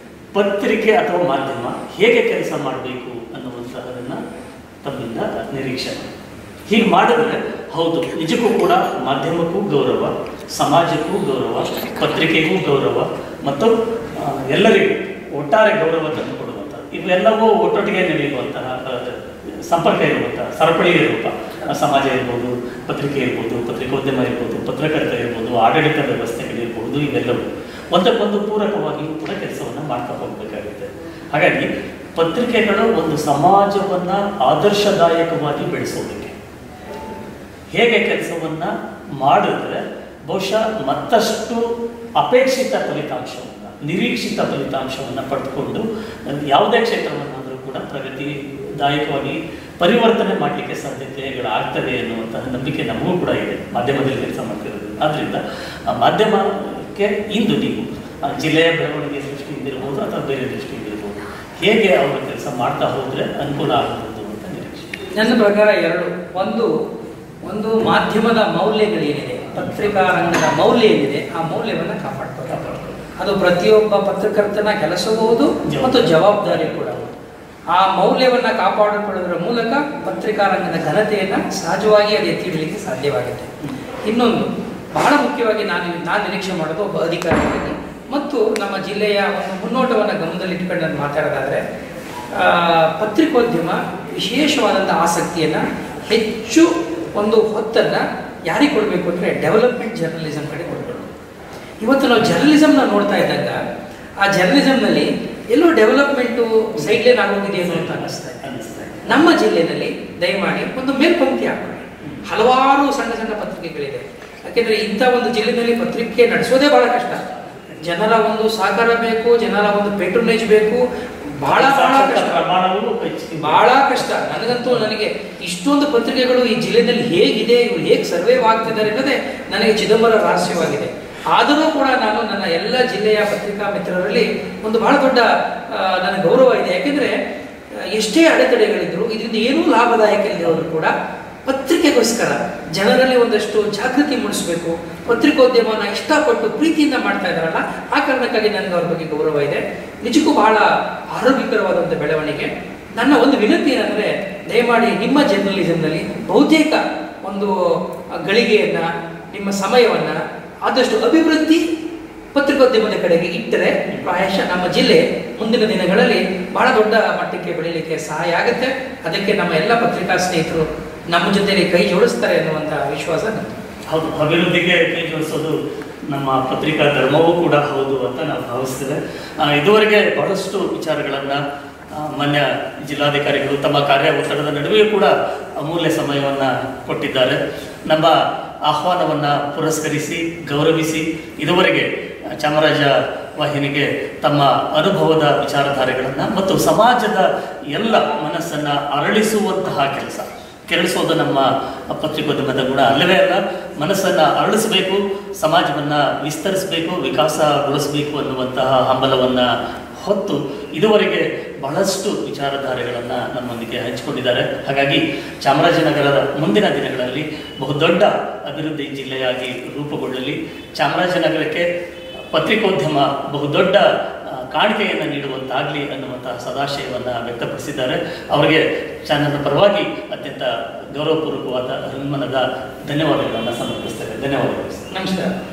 ಪತ್ರಿಕೆ ಅಥವಾ ಮಾಧ್ಯಮ ಹೇಗೆ ಕೆಲಸ ಮಾಡಬೇಕು ಅನ್ನುವಂತಹದನ್ನು ತಮ್ಮಿಂದ ನಿರೀಕ್ಷೆ ಮಾಡಿ. ಹೀಗೆ ಮಾಡಿದ್ರೆ ಹೌದು ನಿಜಕ್ಕೂ ಕೂಡ ಮಾಧ್ಯಮಕ್ಕೂ ಗೌರವ ಸಮಾಜಕ್ಕೂ ಗೌರವ ಪತ್ರಿಕೆಗೂ ಗೌರವ ಮತ್ತು ಆ, ಎಲ್ಲರಿಗೂ ಒಟ್ಟಾರೆ ಗೌರವ ತಂದುಕೊಡುವಂಥ ಇವೆಲ್ಲವೂ ಒಟ್ಟೊಟ್ಟಿಗೆ ನಡೆಯುವಂತಹ ಆ, ಸಂಪರ್ಕ ಇರುವಂತಹ ಸರಪಳಿ ಇರುವ ಆ, ಸಮಾಜ ಇರ್ಬೋದು ಪತ್ರಿಕೆ ಇರ್ಬೋದು ಪತ್ರಿಕೋದ್ಯಮ ಇರ್ಬೋದು ಪತ್ರಕರ್ತ ಇರ್ಬೋದು ಆಡಳಿತ ವ್ಯವಸ್ಥೆಗಳಿರ್ಬೋದು ಇವೆಲ್ಲವೂ ಒಂದಕ್ಕೊಂದು ಪೂರಕವಾಗಿಯೂ ಕೂಡ ಕೆಲಸವನ್ನು ಮಾಡ್ತಾ ಹೋಗಬೇಕಾಗುತ್ತೆ ಹಾಗಾಗಿ ಪತ್ರಿಕೆಗಳು ಒಂದು ಸಮಾಜವನ್ನು ಆದರ್ಶದಾಯಕವಾಗಿ ಬೆಳೆಸೋದಕ್ಕೆ ಹೇಗೆ ಕೆಲಸವನ್ನ ಮಾಡಿದ್ರೆ ಬಹುಶಃ ಮತ್ತಷ್ಟು ಅಪೇಕ್ಷಿತ ಫಲಿತಾಂಶವನ್ನು ನಿರೀಕ್ಷಿತ ಫಲಿತಾಂಶವನ್ನು ಪಡೆದುಕೊಂಡು ಯಾವುದೇ ಕ್ಷೇತ್ರವನ್ನಾದರೂ ಕೂಡ ಪ್ರಗತಿದಾಯಕವಾಗಿ ಪರಿವರ್ತನೆ ಮಾಡಲಿಕ್ಕೆ ಸಾಧ್ಯತೆಗಳಾಗ್ತದೆ ಅನ್ನುವಂತಹ ನಂಬಿಕೆ ನಮಗೂ ಕೂಡ ಇದೆ ಮಾಧ್ಯಮದಲ್ಲಿ ಕೆಲಸ ಮಾಡ್ತಿರೋದು ಆದ್ದರಿಂದ ಆ ಮಾಧ್ಯಮಕ್ಕೆ ಇಂದು ನೀವು ಆ ಜಿಲ್ಲೆಯ ಬೆಳವಣಿಗೆ ದೃಷ್ಟಿಯಿಂದ ಇರ್ಬೋದು ಅಥವಾ ಬೇರೆ ದೃಷ್ಟಿಯಿಂದ ಇರ್ಬೋದು ಹೇಗೆ ಅವರ ಕೆಲಸ ಮಾಡ್ತಾ ಹೋದರೆ ಅನುಕೂಲ ಆಗಬಹುದು ಅಂತ ನಿರೀಕ್ಷೆ ನನ್ನ ಪ್ರಕಾರ ಎರಡು ಒಂದು ಒಂದು ಮಾಧ್ಯಮದ ಮೌಲ್ಯಗಳೇನಿದೆ ಪತ್ರಿಕಾ ರಂಗದ ಮೌಲ್ಯ ಏನಿದೆ ಆ ಮೌಲ್ಯವನ್ನು ಕಾಪಾಡ್ಕೋಬೇಕು ಅದು ಪ್ರತಿಯೊಬ್ಬ ಪತ್ರಕರ್ತನ ಕೆಲಸವೂ ಹೌದು ಮತ್ತು ಜವಾಬ್ದಾರಿ ಕೂಡ ಹೌದು. ಆ ಮೌಲ್ಯವನ್ನ ಕಾಪಾಡಿಕೊಳ್ಳೋದ್ರ ಮೂಲಕ ಪತ್ರಿಕಾ ರಂಗದ ಘನತೆಯನ್ನ ಸಹಜವಾಗಿ ಅದು ಎತ್ತಿ ಹಿಡಲಿಕ್ಕೆ ಸಾಧ್ಯವಾಗುತ್ತೆ ಇನ್ನೊಂದು ಬಹಳ ಮುಖ್ಯವಾಗಿ ನಾನು ನಾನು ನಿರೀಕ್ಷೆ ಮಾಡೋದು ಒಬ್ಬ ಅಧಿಕಾರಿಯಾಗಿ ಮತ್ತು ನಮ್ಮ ಜಿಲ್ಲೆಯ ಒಂದು ಮುನ್ನೋಟವನ್ನು ಗಮನದಲ್ಲಿಟ್ಕೊಂಡು ನಾನು ಮಾತಾಡೋದಾದ್ರೆ ಆ, ಪತ್ರಿಕೋದ್ಯಮ ವಿಶೇಷವಾದಂಥ ಆಸಕ್ತಿಯನ್ನು ಹೆಚ್ಚು ಒಂದು ಹೊತ್ತನ್ನು ಯಾರಿಗೆ ಕೊಡಬೇಕು ಅಂದರೆ ಡೆವಲಪ್ಮೆಂಟ್ ಜರ್ನಲಿಸಮ್ ಕಡೆ ಕೊಡಬೇಕು ಇವತ್ತು ನಾವು ಜರ್ನಲಿಸಮ್ನ ನೋಡ್ತಾ ಇದ್ದಾಗ ಆ ಜರ್ನಲಿಸಮ್ನಲ್ಲಿ ಎಲ್ಲೋ ಡೆವಲಪ್ಮೆಂಟು ಸೈಡ್ಲೈನ್ ಆಗೋಗಿದೆ ಅಂತ ಅನ್ನಿಸ್ತಾ ಇದೆ ಅನ್ನಿಸ್ತಾ ಇದೆ ನಮ್ಮ ಜಿಲ್ಲೆಯಲ್ಲಿ ದಯಮಾಡಿ ಒಂದು ಮೇಲ್ಪಂಕ್ತಿ ಹಾಕೊಳ್ಳಿ ಹಲವಾರು ಸಣ್ಣ ಸಣ್ಣ ಪತ್ರಿಕೆಗಳಿದೆ ಯಾಕೆಂದ್ರೆ ಇಂಥ ಒಂದು ಜಿಲ್ಲೆಯಲ್ಲಿ ಪತ್ರಿಕೆ ನಡೆಸೋದೇ ಬಹಳ ಕಷ್ಟ ಜನರ ಒಂದು ಸಹಕಾರ ಬೇಕು ಜನರ ಒಂದು ಪೇಟ್ರೋನೇಜ್ ಬೇಕು ಬಹಳ ಬಹಳ ಸಾಕ್ಷರತಾ ಕಷ್ಟ ಪ್ರಮಾಣವು ಹೆಚ್ಚಿದೆ. ಬಹಳ ಕಷ್ಟ ನನಗಂತೂ ನನಗೆ ಇಷ್ಟೊಂದು ಪತ್ರಿಕೆಗಳು ಈ ಜಿಲ್ಲೆಯಲ್ಲಿ ಹೇಗಿದೆ ಇವರು ಹೇಗೆ ಸರ್ವೈವ್ ಆಗ್ತಿದ್ದಾರೆ ಅನ್ನೋದೇ ನನಗೆ ಚಿದಂಬರ ರಹಸ್ಯವಾಗಿದೆ ಆದರೂ ಕೂಡ ನಾನು ನನ್ನ ಎಲ್ಲ ಜಿಲ್ಲೆಯ ಪತ್ರಿಕಾ ಮಿತ್ರರಲ್ಲಿ ಒಂದು ಬಹಳ ದೊಡ್ಡ ಆ, ನನಗೆ ಗೌರವ ಇದೆ ಯಾಕೆಂದ್ರೆ ಆ, ಎಷ್ಟೇ ಅಡೆತಡೆಗಳಿದ್ರು ಇದರಿಂದ ಏನೂ ಲಾಭದಾಯಕ ಇಲ್ಲದವರು ಕೂಡ ಪತ್ರಿಕೆಗೋಸ್ಕರ ಜನರಲ್ಲಿ ಒಂದಷ್ಟು ಜಾಗೃತಿ ಮೂಡಿಸಬೇಕು ಪತ್ರಿಕೋದ್ಯಮನ ಇಷ್ಟಪಟ್ಟು ಪ್ರೀತಿಯಿಂದ ಮಾಡ್ತಾ ಇದ್ದಾರಲ್ಲ ಆ ಕಾರಣಕ್ಕಾಗಿ ನನಗೆ ಅವ್ರ ಬಗ್ಗೆ ಗೌರವ ಇದೆ ನಿಜಕ್ಕೂ ಬಹಳ ಆರೋಗ್ಯಕರವಾದಂಥ ಬೆಳವಣಿಗೆ ನನ್ನ ಒಂದು ವಿನಂತಿ ಏನಂದ್ರೆ ದಯಮಾಡಿ ನಿಮ್ಮ ಜರ್ನಲಿಸಂನಲ್ಲಿ ಬಹುತೇಕ ಒಂದು ಗಳಿಗೆಯನ್ನ ನಿಮ್ಮ ಸಮಯವನ್ನ ಆದಷ್ಟು ಅಭಿವೃದ್ಧಿ ಪತ್ರಿಕೋದ್ಯಮದ ಕಡೆಗೆ ಇಟ್ಟರೆ ಪ್ರಾಯಶಃ ನಮ್ಮ ಜಿಲ್ಲೆ ಮುಂದಿನ ದಿನಗಳಲ್ಲಿ ಬಹಳ ದೊಡ್ಡ ಮಟ್ಟಕ್ಕೆ ಬೆಳೀಲಿಕ್ಕೆ ಸಹಾಯ ಆಗುತ್ತೆ ಅದಕ್ಕೆ ನಮ್ಮ ಎಲ್ಲ ಪತ್ರಿಕಾ ಸ್ನೇಹಿತರು ನಮ್ಮ ಜೊತೆಲಿ ಕೈ ಜೋಡಿಸ್ತಾರೆ ಅನ್ನುವಂಥ ವಿಶ್ವಾಸ ನನ್ನದು. ಹೌದು ಅಭಿವೃದ್ಧಿಗೆ ಕೈ ಜೋಡಿಸೋದು ನಮ್ಮ ಪತ್ರಿಕಾ ಧರ್ಮವೂ ಕೂಡ ಹೌದು ಅಂತ ನಾವು ಭಾವಿಸ್ತೇವೆ ಆ, ಇದುವರೆಗೆ ಬಹಳಷ್ಟು ವಿಚಾರಗಳನ್ನು ಮಾನ್ಯ ಜಿಲ್ಲಾಧಿಕಾರಿಗಳು ತಮ್ಮ ಕಾರ್ಯ ಒತ್ತಡದ ನಡುವೆಯೂ ಕೂಡ ಅಮೂಲ್ಯ ಸಮಯವನ್ನು ಕೊಟ್ಟಿದ್ದಾರೆ ನಮ್ಮ ಆಹ್ವಾನವನ್ನು ಪುರಸ್ಕರಿಸಿ ಗೌರವಿಸಿ ಇದುವರೆಗೆ ಚಾಮರಾಜ ವಾಹಿನಿಗೆ ತಮ್ಮ ಅನುಭವದ ವಿಚಾರಧಾರೆಗಳನ್ನು ಮತ್ತು ಸಮಾಜದ ಎಲ್ಲ ಮನಸ್ಸನ್ನು ಅರಳಿಸುವಂತಹ ಕೆಲಸ ಕೆರಳಿಸೋದು ನಮ್ಮ ಪತ್ರಿಕೋದ್ಯಮದ ಗುಣ ಅಲ್ಲವೇ ಅಲ್ಲ ಮನಸ್ಸನ್ನು ಅರಳಿಸಬೇಕು ಸಮಾಜವನ್ನು ವಿಸ್ತರಿಸಬೇಕು ವಿಕಾಸಗೊಳಿಸಬೇಕು ಅನ್ನುವಂತಹ ಹಂಬಲವನ್ನು ಹೊತ್ತು ಇದುವರೆಗೆ ಬಹಳಷ್ಟು ವಿಚಾರಧಾರೆಗಳನ್ನು ನಮ್ಮೊಂದಿಗೆ ಹಂಚಿಕೊಂಡಿದ್ದಾರೆ ಹಾಗಾಗಿ ಚಾಮರಾಜನಗರದ ಮುಂದಿನ ದಿನಗಳಲ್ಲಿ ಬಹುದೊಡ್ಡ ಅಭಿವೃದ್ಧಿ ಜಿಲ್ಲೆಯಾಗಿ ರೂಪುಗೊಳ್ಳಲಿ ಚಾಮರಾಜನಗರಕ್ಕೆ ಪತ್ರಿಕೋದ್ಯಮ ಬಹುದೊಡ್ಡ ಆ, ಕಾಣಿಕೆಯನ್ನು ನೀಡುವಂತಾಗಲಿ ಅನ್ನುವಂತಹ ಸದಾಶಯವನ್ನು ವ್ಯಕ್ತಪಡಿಸಿದ್ದಾರೆ ಅವರಿಗೆ ಚಾನಲ್ನ ಪರವಾಗಿ ಅತ್ಯಂತ ಗೌರವಪೂರ್ವಕವಾದ ಹನುಮನದ ಧನ್ಯವಾದಗಳನ್ನು ಸಮರ್ಪಿಸ್ತೇವೆ ಧನ್ಯವಾದಗಳು ನಮಸ್ಕಾರ